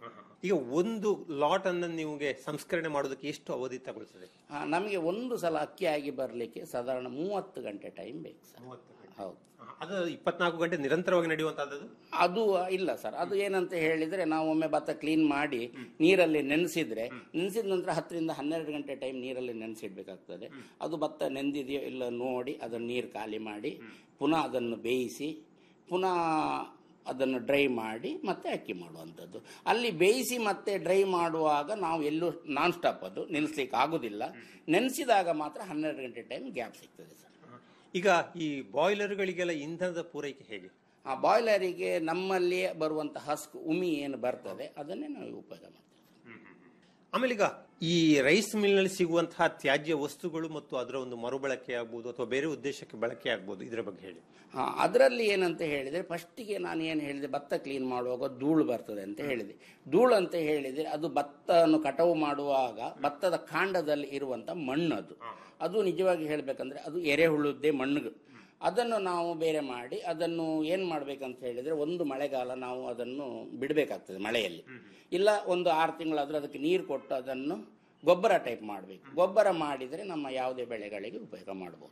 ಈಗ ಒಂದು ಲಾಟ್ ಅನ್ನು ನಿಮಗೆ ಸಂಸ್ಕರಣೆ ಮಾಡೋದಕ್ಕೆ ಎಷ್ಟು ಅವಧಿ ತಗೊಳ್ತದೆ ಆ, ನಮಗೆ ಒಂದು ಸಲ ಅಕ್ಕಿ ಆಗಿ ಬರಲಿಕ್ಕೆ ಸಾಧಾರಣ ಮೂವತ್ತು ಗಂಟೆ ಟೈಮ್ ಬೇಕು ಸರ್ ಹೌದು ಅದು ಇಪ್ಪತ್ನಾಲ್ಕು ಗಂಟೆ ನಿರಂತರವಾಗಿ ನಡೆಯುವಂತಹದ್ದು ಅದು ಇಲ್ಲ ಸರ್ ಅದು ಏನಂತ ಹೇಳಿದ್ರೆ ನಾವು ಒಮ್ಮೆ ಭತ್ತ ಕ್ಲೀನ್ ಮಾಡಿ ನೀರಲ್ಲಿ ನೆನೆಸಿದ್ರೆ ನೆನೆಸಿದ ನಂತರ ಹತ್ತರಿಂದ ಹನ್ನೆರಡು ಗಂಟೆ ಟೈಮ್ ನೀರಲ್ಲಿ ನೆನೆಸಿಡ್ಬೇಕಾಗ್ತದೆ ಅದು ಭತ್ತ ನೆಂದಿದೆಯೋ ಇಲ್ಲ ನೋಡಿ ಅದನ್ನು ನೀರು ಖಾಲಿ ಮಾಡಿ ಪುನಃ ಅದನ್ನು ಬೇಯಿಸಿ ಪುನಃ ಅದನ್ನು ಡ್ರೈ ಮಾಡಿ ಮತ್ತೆ ಅಕ್ಕಿ ಮಾಡುವಂಥದ್ದು ಅಲ್ಲಿ ಬೇಯಿಸಿ ಮತ್ತೆ ಡ್ರೈ ಮಾಡುವಾಗ ನಾವು ಎಲ್ಲೂ ನಾನ್ ಸ್ಟಾಪ್ ಅದು ನಿಲ್ಲಿಸ್ಲಿಕ್ಕೆ ಆಗುದಿಲ್ಲ ನೆನೆಸಿದಾಗ ಮಾತ್ರ ಹನ್ನೆರಡು ಗಂಟೆ ಟೈಮ್ ಗ್ಯಾಪ್ ಸಿಗ್ತದೆ ಸರ್ ಈಗ ಈ ಬಾಯ್ಲರ್ಗಳಿಗೆಲ್ಲ ಇಂಧನದ ಪೂರೈಕೆ ಹೇಗೆ ಆ ಬಾಯ್ಲರಿಗೆ ನಮ್ಮಲ್ಲಿಯೇ ಬರುವಂತಹ ಹಸ್ಕ್ ಉಮಿ ಏನು ಬರ್ತದೆ ಅದನ್ನೇ ನಾವು ಉಪಯೋಗ ಮಾಡ್ತೇವೆ ಆಮೇಲೆ ಈಗ ಈ ರೈಸ್ ಮಿಲ್ ನಲ್ಲಿ ಸಿಗುವಂತಹ ತ್ಯಾಜ್ಯ ವಸ್ತುಗಳು ಮತ್ತು ಅದರ ಒಂದು ಮರುಬಳಕೆ ಆಗ್ಬೋದು ಅಥವಾ ಬೇರೆ ಉದ್ದೇಶಕ್ಕೆ ಬಳಕೆ ಆಗ್ಬೋದು ಇದರ ಬಗ್ಗೆ ಹೇಳಿ ಹಾ ಅದರಲ್ಲಿ ಏನಂತ ಹೇಳಿದ್ರೆ ಫಸ್ಟಿಗೆ ನಾನು ಏನು ಹೇಳಿದೆ ಭತ್ತ ಕ್ಲೀನ್ ಮಾಡುವಾಗ ಧೂಳು ಬರ್ತದೆ ಅಂತ ಹೇಳಿದೆ ಧೂಳು ಅಂತ ಹೇಳಿದ್ರೆ ಅದು ಭತ್ತವನ್ನು ಕಟಾವು ಮಾಡುವಾಗ ಭತ್ತದ ಕಾಂಡದಲ್ಲಿ ಇರುವಂತ ಮಣ್ಣು ಅದು ಅದು ನಿಜವಾಗಿ ಹೇಳಬೇಕಂದ್ರೆ ಅದು ಎರೆಹುಳುದ್ದೇ ಮಣ್ಣು ಅದನ್ನು ನಾವು ಬೇರೆ ಮಾಡಿ ಅದನ್ನು ಏನು ಮಾಡ್ಬೇಕಂತ ಹೇಳಿದ್ರೆ ಒಂದು ಮಳೆಗಾಲ ನಾವು ಅದನ್ನು ಬಿಡಬೇಕಾಗ್ತದೆ ಮಳೆಯಲ್ಲಿ ಇಲ್ಲ ಒಂದು ಆರು ತಿಂಗಳಾದ್ರೂ ಅದಕ್ಕೆ ನೀರು ಕೊಟ್ಟು ಅದನ್ನು ಗೊಬ್ಬರ ಟೈಪ್ ಮಾಡಬೇಕು ಗೊಬ್ಬರ ಮಾಡಿದರೆ ನಮ್ಮ ಯಾವುದೇ ಬೆಳೆಗಳಿಗೆ ಉಪಯೋಗ ಮಾಡ್ಬೋದು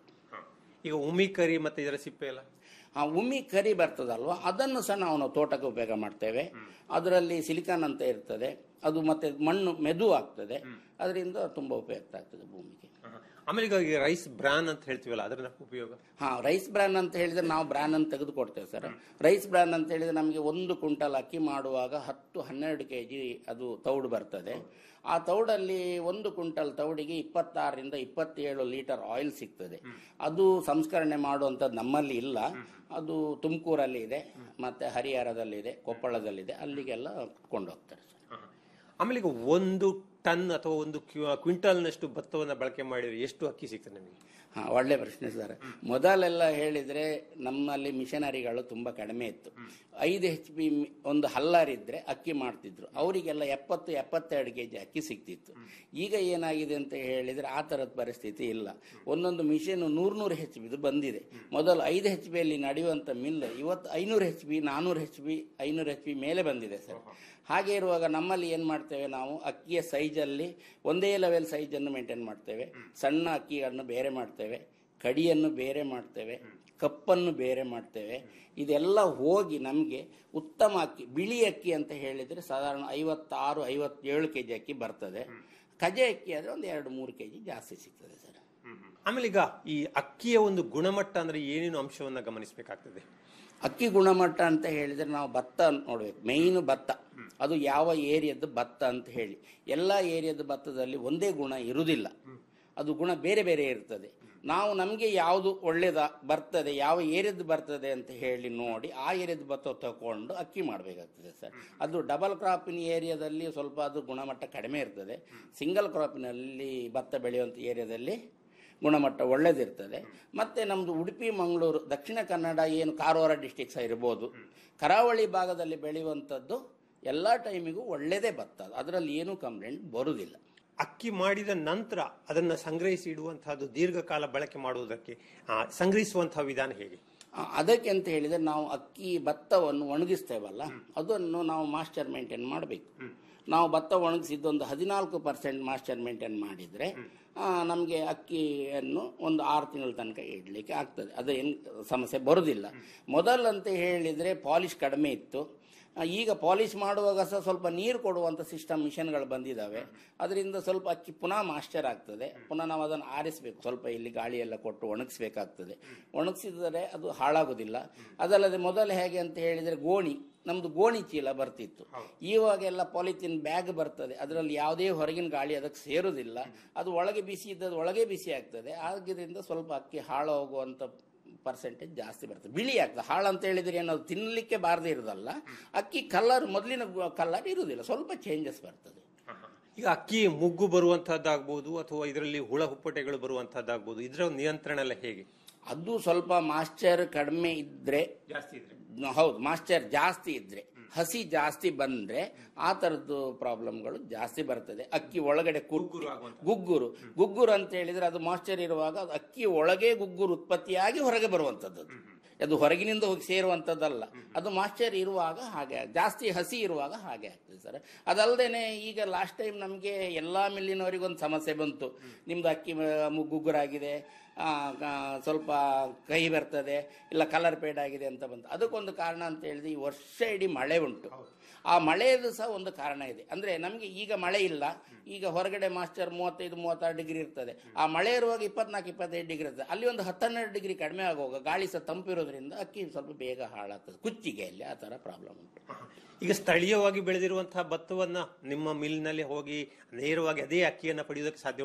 ಈಗ ಉಮಿ ಕರಿ ಮತ್ತೆ ಇದರ ಸಿಪ್ಪೆ ಎಲ್ಲ ಆ ಉಮ್ಮಿ ಕರಿ ಬರ್ತದಲ್ವಾ ಅದನ್ನು ಸಹ ನಾವು ನಾವು ತೋಟಕ್ಕೆ ಉಪಯೋಗ ಮಾಡ್ತೇವೆ ಅದರಲ್ಲಿ ಸಿಲಿಕಾನ್ ಅಂತ ಇರ್ತದೆ ಅದು ಮತ್ತೆ ಮಣ್ಣು ಮೆದು ಆಗ್ತದೆ ಅದರಿಂದ ತುಂಬಾ ಉಪಯುಕ್ತ ಆಗ್ತದೆ ಭೂಮಿಗೆ ಆಮೇಲೆ ಈಗ ಈ ರೈಸ್ ಬ್ರಾನ್ ಅಂತ ಹೇಳ್ತೀವಲ್ಲ ಅದರ ಉಪಯೋಗ ಹಾ ರೈಸ್ ಬ್ರಾನ್ ಅಂತ ಹೇಳಿದ್ರೆ ನಾವು ಬ್ರಾನ್ ಅಂತ ತೆಗೆದುಕೊಡ್ತೇವೆ ಸರ್ ರೈಸ್ ಬ್ರಾನ್ ಅಂತ ಹೇಳಿದ್ರೆ ನಮಗೆ ಒಂದು ಕ್ವಿಂಟಲ್ ಅಕ್ಕಿ ಮಾಡುವಾಗ ಹತ್ತು ಹನ್ನೆರಡು ಕೆ ಜಿ ಅದು ತೌಡು ಬರ್ತದೆ ಆ ತೌಡಲ್ಲಿ ಒಂದು ಕ್ವಿಂಟಲ್ ತೌಡಿಗೆ ಇಪ್ಪತ್ತಾರರಿಂದ ಇಪ್ಪತ್ತೇಳು ಲೀಟರ್ ಆಯಿಲ್ ಸಿಗ್ತದೆ ಅದು ಸಂಸ್ಕರಣೆ ಮಾಡುವಂಥದ್ದು ನಮ್ಮಲ್ಲಿ ಇಲ್ಲ ಅದು ತುಮಕೂರಲ್ಲಿ ಇದೆ ಮತ್ತೆ ಹರಿಹರದಲ್ಲಿದೆ ಕೊಪ್ಪಳದಲ್ಲಿದೆ ಅಲ್ಲಿಗೆಲ್ಲ ಕೊಂಡೋಗ್ತಾರೆ ಆಮೇಲೆ ಈಗ ಒಂದು ಟನ್ ಅಥವಾ ಒಂದು ಕ್ವಿಂಟಲ್ನಷ್ಟು ಭತ್ತವನ್ನ ಬಳಕೆ ಮಾಡಿದ್ರೆ ಎಷ್ಟು ಅಕ್ಕಿ ಸಿಗ್ತದೆ ನಮಗೆ ಹಾ ಒಳ್ಳೆ ಪ್ರಶ್ನೆ ಸರ್ ಮೊದಲೆಲ್ಲ ಹೇಳಿದ್ರೆ ನಮ್ಮಲ್ಲಿ ಮಿಷನರಿಗಳು ತುಂಬಾ ಕಡಿಮೆ ಇತ್ತು ಐದು ಎಚ್ ಪಿ ಒಂದು ಹಲ್ಲರ್ ಇದ್ರೆ ಅಕ್ಕಿ ಮಾಡ್ತಿದ್ರು ಅವರಿಗೆಲ್ಲ ಎಪ್ಪತ್ತು ಎಪ್ಪತ್ತೆರಡು ಕೆ ಜಿ ಅಕ್ಕಿ ಸಿಗ್ತಿತ್ತು ಈಗ ಏನಾಗಿದೆ ಅಂತ ಹೇಳಿದ್ರೆ ಆ ಥರದ ಪರಿಸ್ಥಿತಿ ಇಲ್ಲ ಒಂದೊಂದು ಮಿಷನ್ ನೂರ್ನೂರು ಹೆಚ್ ಬಿದು ಬಂದಿದೆ ಮೊದಲು ಐದು ಹೆಚ್ ಬಿಯಲ್ಲಿ ನಡೆಯುವಂಥ ಮಿಲ್ ಇವತ್ತು ಐನೂರು ಹೆಚ್ ಬಿ ನಾನೂರು ಹೆಚ್ ಬಿ ಐನೂರು ಹೆಚ್ ಬಿ ಮೇಲೆ ಬಂದಿದೆ ಸರ್ ಹಾಗೆ ಇರುವಾಗ ನಮ್ಮಲ್ಲಿ ಏನು ಮಾಡ್ತೇವೆ ನಾವು ಅಕ್ಕಿಯ ಸೈಜಲ್ಲಿ ಒಂದೇ ಲೆವೆಲ್ ಸೈಜನ್ನು ಮೇಂಟೈನ್ ಮಾಡ್ತೇವೆ ಸಣ್ಣ ಅಕ್ಕಿಯನ್ನು ಬೇರೆ ಮಾಡ್ತೇವೆ ಕಡಿಯನ್ನು ಬೇರೆ ಮಾಡ್ತೇವೆ ಕಪ್ಪನ್ನು ಬೇರೆ ಮಾಡ್ತೇವೆ ಇದೆಲ್ಲ ಹೋಗಿ ನಮಗೆ ಉತ್ತಮ ಅಕ್ಕಿ ಬಿಳಿ ಅಕ್ಕಿ ಅಂತ ಹೇಳಿದರೆ ಸಾಧಾರಣ ಐವತ್ತಾರು ಐವತ್ತೇಳು ಕೆ ಜಿ ಅಕ್ಕಿ ಬರ್ತದೆ ಕಜೆ ಅಕ್ಕಿ ಆದರೆ ಒಂದು ಎರಡು ಮೂರು ಕೆ ಜಿ ಜಾಸ್ತಿ ಸಿಗ್ತದೆ ಸರ್ ಆಮೇಲೆ ಈಗ ಈ ಅಕ್ಕಿಯ ಒಂದು ಗುಣಮಟ್ಟ ಅಂದ್ರೆ ಏನೇನು ಅಂಶವನ್ನ ಗಮನಿಸಬೇಕಾಗ್ತದೆ ಅಕ್ಕಿ ಗುಣಮಟ್ಟ ಅಂತ ಹೇಳಿದ್ರೆ ನಾವು ಭತ್ತ ನೋಡ್ಬೇಕು ಮೇಯ್ನು ಭತ್ತ ಅದು ಯಾವ ಏರಿಯಾದ ಭತ್ತ ಅಂತ ಹೇಳಿ ಎಲ್ಲ ಏರಿಯಾದ ಭತ್ತದಲ್ಲಿ ಒಂದೇ ಗುಣ ಇರುವುದಿಲ್ಲ ಅದು ಗುಣ ಬೇರೆ ಬೇರೆ ಇರ್ತದೆ ನಾವು ನಮಗೆ ಯಾವುದು ಒಳ್ಳೇದ ಬರ್ತದೆ ಯಾವ ಏರಿಯಾದ ಬರ್ತದೆ ಅಂತ ಹೇಳಿ ನೋಡಿ ಆ ಏರಿಯಾದ ಭತ್ತ ತಗೊಂಡು ಅಕ್ಕಿ ಮಾಡಬೇಕಾಗ್ತದೆ ಸರ್ ಅದು ಡಬಲ್ ಕ್ರಾಪಿನ ಏರಿಯಾದಲ್ಲಿ ಸ್ವಲ್ಪ ಅದು ಗುಣಮಟ್ಟ ಕಡಿಮೆ ಇರ್ತದೆ ಸಿಂಗಲ್ ಕ್ರಾಪಿನಲ್ಲಿ ಭತ್ತ ಬೆಳೆಯುವಂಥ ಏರಿಯಾದಲ್ಲಿ ಗುಣಮಟ್ಟ ಒಳ್ಳೇದಿರ್ತದೆ ಮತ್ತೆ ನಮ್ಮದು ಉಡುಪಿ ಮಂಗಳೂರು ದಕ್ಷಿಣ ಕನ್ನಡ ಏನು ಕಾರವಾರ ಡಿಸ್ಟಿಕ್ಸ್ ಇರ್ಬೋದು ಕರಾವಳಿ ಭಾಗದಲ್ಲಿ ಬೆಳೆಯುವಂಥದ್ದು ಎಲ್ಲ ಟೈಮಿಗೂ ಒಳ್ಳೆಯದೇ ಭತ್ತ ಅದರಲ್ಲಿ ಏನೂ ಕಂಪ್ಲೇಂಟ್ ಬರುವುದಿಲ್ಲ ಅಕ್ಕಿ ಮಾಡಿದ ನಂತರ ಅದನ್ನ ಸಂಗ್ರಹಿಸಿ ಇಡುವಂತಹದ್ದು ದೀರ್ಘಕಾಲ ಬಳಕೆ ಮಾಡುವುದಕ್ಕೆ ಆ, ಸಂಗ್ರಹಿಸುವಂತಹ ವಿಧಾನ ಹೇಗೆ ಆ, ಅದಕ್ಕೆ ಅಂತ ಹೇಳಿದ್ರೆ ನಾವು ಅಕ್ಕಿ ಭತ್ತವನ್ನು ಒಣಗಿಸ್ತೇವಲ್ಲ ಅದನ್ನು ನಾವು ಮಾಸ್ಟರ್ ಮೇಂಟೈನ್ ಮಾಡಬೇಕು ನಾವು ಭತ್ತ ಒಣಗಿಸಿದ್ದು ಒಂದು ಹದಿನಾಲ್ಕು ಪರ್ಸೆಂಟ್ ಮಾಸ್ಟರ್ ಮೇಂಟೈನ್ ಮಾಡಿದರೆ ನಮಗೆ ಅಕ್ಕಿಯನ್ನು ಒಂದು ಆರು ತಿಂಗಳ ತನಕ ಇಡಲಿಕ್ಕೆ ಆಗ್ತದೆ ಅದು ಏನು ಸಮಸ್ಯೆ ಬರೋದಿಲ್ಲ ಮೊದಲಂತ ಹೇಳಿದರೆ ಪಾಲಿಶ್ ಕಡಿಮೆ ಇತ್ತು ಆ, ಈಗ ಪಾಲಿಶ್ ಮಾಡುವಾಗ ಸಹ ಸ್ವಲ್ಪ ನೀರು ಕೊಡುವಂಥ ಸಿಸ್ಟಮ್ ಮಿಷನ್ಗಳು ಬಂದಿದ್ದಾವೆ ಅದರಿಂದ ಸ್ವಲ್ಪ ಅಕ್ಕಿ ಪುನಃ ಮಾಸ್ಟರ್ ಆಗ್ತದೆ ಪುನಃ ನಾವು ಅದನ್ನು ಆರಿಸಬೇಕು ಸ್ವಲ್ಪ ಇಲ್ಲಿ ಗಾಳಿ ಎಲ್ಲ ಕೊಟ್ಟು ಒಣಗಿಸ್ಬೇಕಾಗ್ತದೆ ಒಣಗಿಸಿದರೆ ಅದು ಹಾಳಾಗೋದಿಲ್ಲ ಅದಲ್ಲದೆ ಮೊದಲು ಹೇಗೆ ಅಂತ ಹೇಳಿದರೆ ಗೋಣಿ ನಮ್ದು ಗೋಣಿ ಚೀಲ ಬರ್ತಿತ್ತು ಇವಾಗೆಲ್ಲ ಪಾಲಿಥಿನ್ ಬ್ಯಾಗ್ ಬರ್ತದೆ ಅದರಲ್ಲಿ ಯಾವುದೇ ಹೊರಗಿನ ಗಾಳಿ ಅದಕ್ಕೆ ಸೇರುವುದಿಲ್ಲ ಅದು ಒಳಗೆ ಬಿಸಿ ಇದ್ದದ್ದು ಒಳಗೆ ಬಿಸಿ ಆಗ್ತದೆ ಆದ್ದರಿಂದ ಸ್ವಲ್ಪ ಅಕ್ಕಿ ಹಾಳು ಹೋಗುವಂಥ ಪರ್ಸೆಂಟೇಜ್ ಜಾಸ್ತಿ ಬರ್ತದೆ ಬಿಳಿ ಆಗ್ತದೆ ಹಾಳು ಅಂತ ಹೇಳಿದ್ರೆ ಏನದು ತಿನ್ನಲಿಕ್ಕೆ ಬಾರದೇ ಇರೋದಲ್ಲ ಅಕ್ಕಿ ಕಲರ್ ಮೊದಲಿನ ಕಲರ್ ಇರುವುದಿಲ್ಲ ಸ್ವಲ್ಪ ಚೇಂಜಸ್ ಬರ್ತದೆ ಈಗ ಅಕ್ಕಿ ಮುಗ್ಗು ಬರುವಂತಹದ್ದಾಗ್ಬೋದು ಅಥವಾ ಇದರಲ್ಲಿ ಹುಳ ಹುಪ್ಪಟೆಗಳು ಬರುವಂತಹದ್ದಾಗ್ಬೋದು ಇದರ ಒಂದು ನಿಯಂತ್ರಣ ಎಲ್ಲ ಹೇಗೆ ಅದು ಸ್ವಲ್ಪ ಮಾಸ್ಚರ್ ಕಡಿಮೆ ಇದ್ರೆ ಜಾಸ್ತಿ ಇದ್ರೆ ಹೌದು ಮಾಸ್ಚರ್ ಜಾಸ್ತಿ ಇದ್ರೆ ಹಸಿ ಜಾಸ್ತಿ ಬಂದ್ರೆ ಆ ತರದ್ದು ಪ್ರಾಬ್ಲಮ್ಗಳು ಜಾಸ್ತಿ ಬರ್ತದೆ ಅಕ್ಕಿ ಒಳಗಡೆ ಕುರ್ಗುರು ಗುಗ್ಗುರು ಗುಗ್ಗುರು ಅಂತ ಹೇಳಿದ್ರೆ ಅದು ಮಾಸ್ಚರ್ ಇರುವಾಗ ಅದು ಅಕ್ಕಿ ಒಳಗೆ ಗುಗ್ಗುರು ಉತ್ಪತ್ತಿಯಾಗಿ ಹೊರಗೆ ಬರುವಂತದ್ದು ಅದು. ಅದು ಹೊರಗಿನಿಂದ ಹೋಗಿ ಸೇರುವಂತದ್ದಲ್ಲ ಅದು ಮಾಸ್ಚರ್ ಇರುವಾಗ ಹಾಗೆ ಜಾಸ್ತಿ ಹಸಿ ಇರುವಾಗ ಹಾಗೆ ಆಗ್ತದೆ ಸರ್ ಅದಲ್ಲದೆ ಈಗ ಲಾಸ್ಟ್ ಟೈಮ್ ನಮಗೆ ಎಲ್ಲಾ ಮಿಲ್ಲಿನವರಿಗೂ ಒಂದು ಸಮಸ್ಯೆ ಬಂತು ನಿಮ್ದು ಅಕ್ಕಿ ಮ- ಮು- ಗುಗ್ಗುರಾಗಿದೆ ಆ, ಕ- ಸ್ವಲ್ಪ ಕಹಿ ಬರ್ತದೆ ಇಲ್ಲ ಕಲರ್ ಪೇಡ್ ಆಗಿದೆ ಅಂತ ಬಂತು ಅದಕ್ಕೊಂದು ಕಾರಣ ಅಂತ ಹೇಳಿದ್ರೆ ಈ ವರ್ಷ ಇಡೀ ಮಳೆ ಉಂಟು ಆ ಮಳೆಯದು ಸಹ ಒಂದು ಕಾರಣ ಇದೆ ಅಂದ್ರೆ ನಮಗೆ ಈಗ ಮಳೆ ಇಲ್ಲ ಈಗ ಹೊರಗಡೆ ಮಾಸ್ಟರ್ ಮೂವತ್ತೈದು ಮೂವತ್ತಾರು ಡಿಗ್ರಿ ಇರ್ತದೆ ಆ ಮಳೆ ಇರುವಾಗ ಇಪ್ಪತ್ನಾಲ್ಕು ಇಪ್ಪತ್ತೈದು ಡಿಗ್ರಿ ಇರ್ತದೆ ಅಲ್ಲಿ ಒಂದು ಹತ್ತನ್ನೆರಡು ಡಿಗ್ರಿ ಕಡಿಮೆ ಆಗುವಾಗ ಗಾಳಿ ಸಹ ತಂಪಿರೋದ್ರಿಂದ ಅಕ್ಕಿ ಸ್ವಲ್ಪ ಬೇಗ ಹಾಳಾಗ್ತದೆ ಕುಚ್ಚಿಗೆಯಲ್ಲಿ ಆ ಥರ ಪ್ರಾಬ್ಲಮ್ ಉಂಟು ಈಗ ಸ್ಥಳೀಯವಾಗಿ ಬೆಳೆದಿರುವಂತಹ ಭತ್ತವನ್ನ ನಿಮ್ಮ ಮಿಲ್ನಲ್ಲಿ ಹೋಗಿ ನೇರವಾಗಿ ಅದೇ ಅಕ್ಕಿಯನ್ನ ಪಡೆಯುವುದಕ್ಕೆ ಸಾಧ್ಯ ಉಂಟಾ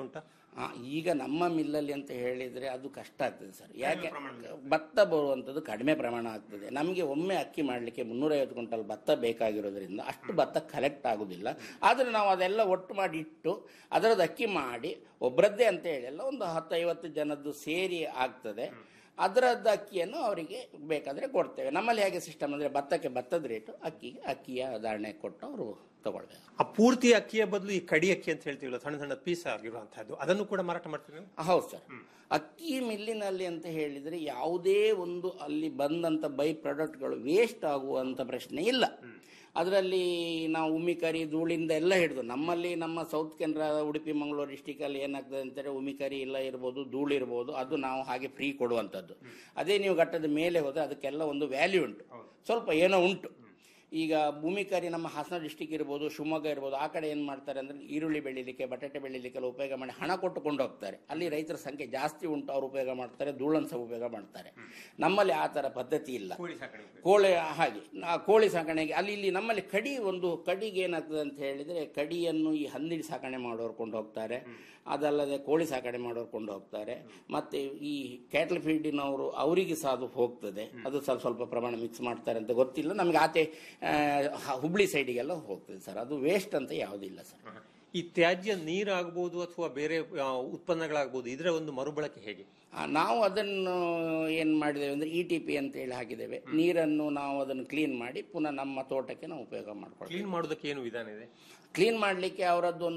ಆ, ಈಗ ನಮ್ಮ ಮಿಲ್ಲಲ್ಲಿ ಅಂತ ಹೇಳಿದ್ರೆ ಅದು ಕಷ್ಟ ಆಗ್ತದೆ ಸರ್ ಯಾಕೆ ಭತ್ತ ಬರುವಂಥದ್ದು ಕಡಿಮೆ ಪ್ರಮಾಣ ಆಗ್ತದೆ ನಮಗೆ ಒಮ್ಮೆ ಅಕ್ಕಿ ಮಾಡಲಿಕ್ಕೆ ಮುನ್ನೂರೈವತ್ತು ಕ್ವಿಂಟಲ್ ಭತ್ತ ಬೇಕಾಗಿರೋದ್ರಿಂದ ಅಷ್ಟು ಭತ್ತ ಕಲೆಕ್ಟ್ ಆಗುದಿಲ್ಲ ಆದರೆ ನಾವು ಅದೆಲ್ಲ ಒಟ್ಟು ಮಾಡಿ ಇಟ್ಟು ಅದರದ್ದು ಅಕ್ಕಿ ಮಾಡಿ ಒಬ್ಬರದ್ದೇ ಅಂತ ಹೇಳಿ ಎಲ್ಲ ಒಂದು ಹತ್ತು ಐವತ್ತು ಜನದ್ದು ಸೇರಿ ಆಗ್ತದೆ ಅದರದ್ದು ಅಕ್ಕಿಯನ್ನು ಅವರಿಗೆ ಬೇಕಾದರೆ ಕೊಡ್ತೇವೆ ನಮ್ಮಲ್ಲಿ ಹೇಗೆ ಸಿಸ್ಟಮ್ ಅಂದರೆ ಭತ್ತಕ್ಕೆ ಭತ್ತದ ರೇಟು ಅಕ್ಕಿಗೆ ಅಕ್ಕಿಯ ಧಾರಣೆ ಕೊಟ್ಟು ಅವರು ತಗೊಳ್ಬೇಕು ಆ ಪೂರ್ತಿ ಅಕ್ಕಿಯ ಬದಲು ಈ ಕಡಿ ಅಕ್ಕಿ ಅಂತ ಹೇಳ್ತೀವಲ್ಲ ಸಣ್ಣ ಸಣ್ಣ ಪೀಸ್ ಆಗಿರುವಂತಹದ್ದು ಅದನ್ನು ಕೂಡ ಮಾರಾಟ ಮಾಡ್ತೀವಿ ನೀವು? ಹೌದು ಸರ್ ಅಕ್ಕಿ ಮಿಲ್ಲಿನಲ್ಲಿ ಅಂತ ಹೇಳಿದರೆ ಯಾವುದೇ ಒಂದು ಅಲ್ಲಿ ಬಂದಂಥ ಬೈ ಪ್ರಾಡಕ್ಟ್ಗಳು ವೇಸ್ಟ್ ಆಗುವಂಥ ಪ್ರಶ್ನೆ ಇಲ್ಲ ಅದರಲ್ಲಿ ನಾವು ಉಮಿಕರಿ ಧೂಳಿಂದ ಎಲ್ಲ ಹಿಡಿದು ನಮ್ಮಲ್ಲಿ ನಮ್ಮ ಸೌತ್ ಕೆನರಾ ಉಡುಪಿ ಮಂಗಳೂರು ಡಿಸ್ಟಿಕಲ್ಲಿ ಏನಾಗ್ತದೆ ಅಂತಾರೆ ಉಮಿಕರಿ ಇಲ್ಲ ಇರ್ಬೋದು ಧೂಳು ಇರ್ಬೋದು ಅದು ನಾವು ಹಾಗೆ ಫ್ರೀ ಕೊಡುವಂಥದ್ದು ಅದೇ ನೀವು ಘಟ್ಟದ ಮೇಲೆ ಹೋದರೆ ಅದಕ್ಕೆಲ್ಲ ಒಂದು ವ್ಯಾಲ್ಯೂ ಉಂಟು ಸ್ವಲ್ಪ ಏನೋ ಉಂಟು ಈಗ ಭೂಮಿಕಾರಿ ನಮ್ಮ ಹಾಸನ ಡಿಸ್ಟಿಕ್ ಇರ್ಬೋದು ಶಿವಮೊಗ್ಗ ಇರ್ಬೋದು ಆ ಕಡೆ ಏನು ಮಾಡ್ತಾರೆ ಅಂದರೆ ಈರುಳ್ಳಿ ಬೆಳಿಲಿಕ್ಕೆ ಬಟಾಟೆ ಬೆಳಿಲಿಕ್ಕೆಲ್ಲ ಉಪಯೋಗ ಮಾಡಿ ಹಣ ಕೊಟ್ಟು ಕೊಂಡು ಹೋಗ್ತಾರೆ ಅಲ್ಲಿ ರೈತರ ಸಂಖ್ಯೆ ಜಾಸ್ತಿ ಉಂಟು ಅವ್ರು ಉಪಯೋಗ ಮಾಡ್ತಾರೆ ಧೂಳನ್ನು ಸಹ ಉಪಯೋಗ ಮಾಡ್ತಾರೆ ನಮ್ಮಲ್ಲಿ ಆ ಥರ ಪದ್ಧತಿ ಇಲ್ಲ ಕೋಳಿ ಹಾಗೆ ಆ ಕೋಳಿ ಸಾಕಣೆಗೆ ಅಲ್ಲಿ ಇಲ್ಲಿ ನಮ್ಮಲ್ಲಿ ಕಡಿ ಒಂದು ಕಡಿಗೆ ಏನಾಗ್ತದೆ ಅಂತ ಹೇಳಿದರೆ ಕಡಿಯನ್ನು ಈ ಹಂದಿ ಸಾಕಣೆ ಮಾಡೋರು ಕೊಂಡು ಹೋಗ್ತಾರೆ ಅದಲ್ಲದೆ ಕೋಳಿ ಸಾಕಣೆ ಮಾಡೋರು ಕೊಂಡು ಹೋಗ್ತಾರೆ ಮತ್ತೆ ಈ ಕ್ಯಾಟಲ್ ಫೀಲ್ಡಿನವರು ಅವರಿಗೆ ಸಹ ಅದು ಹೋಗ್ತದೆ ಅದು ಸ್ವಲ್ಪ ಸ್ವಲ್ಪ ಪ್ರಮಾಣ ಮಿಕ್ಸ್ ಮಾಡ್ತಾರೆ ಅಂತ ಗೊತ್ತಿಲ್ಲ ನಮಗೆ ಆಚೆ ಆ, ಹ- ಹುಬ್ಳಿ ಸೈಡಿಗೆಲ್ಲ ಹೋಗ್ತದೆ ಸರ್ ಅದು ವೇಸ್ಟ್ ಅಂತ ಯಾವುದಿಲ್ಲ ಸರ್ ಈ ತ್ಯಾಜ್ಯ ನೀರಾಗಬಹುದು ಅಥವಾ ಬೇರೆ ಆ, ಉತ್ಪನ್ನಗಳಾಗಬಹುದು ಇದರ ಒಂದು ಮರುಬಳಕೆ ಹೇಗೆ ಆ, ನಾವು ಅದನ್ನು ಏನು ಮಾಡಿದ್ದೇವೆ ಅಂದರೆ ಇ ಟಿ ಪಿ ಅಂತ ಹೇಳಿ ಹಾಕಿದ್ದೇವೆ ನೀರನ್ನು ನಾವು ಅದನ್ನು ಕ್ಲೀನ್ ಮಾಡಿ ಪುನಃ ನಮ್ಮ ತೋಟಕ್ಕೆ ನಾವು ಉಪಯೋಗ ಮಾಡ್ಕೊಳ್ತೀವಿ ಕ್ಲೀನ್ ಮಾಡೋದಕ್ಕೆ ಏನು ವಿಧಾನ ಇದೆ ಕ್ಲೀನ್ ಮಾಡಲಿಕ್ಕೆ ಅವರದ್ದು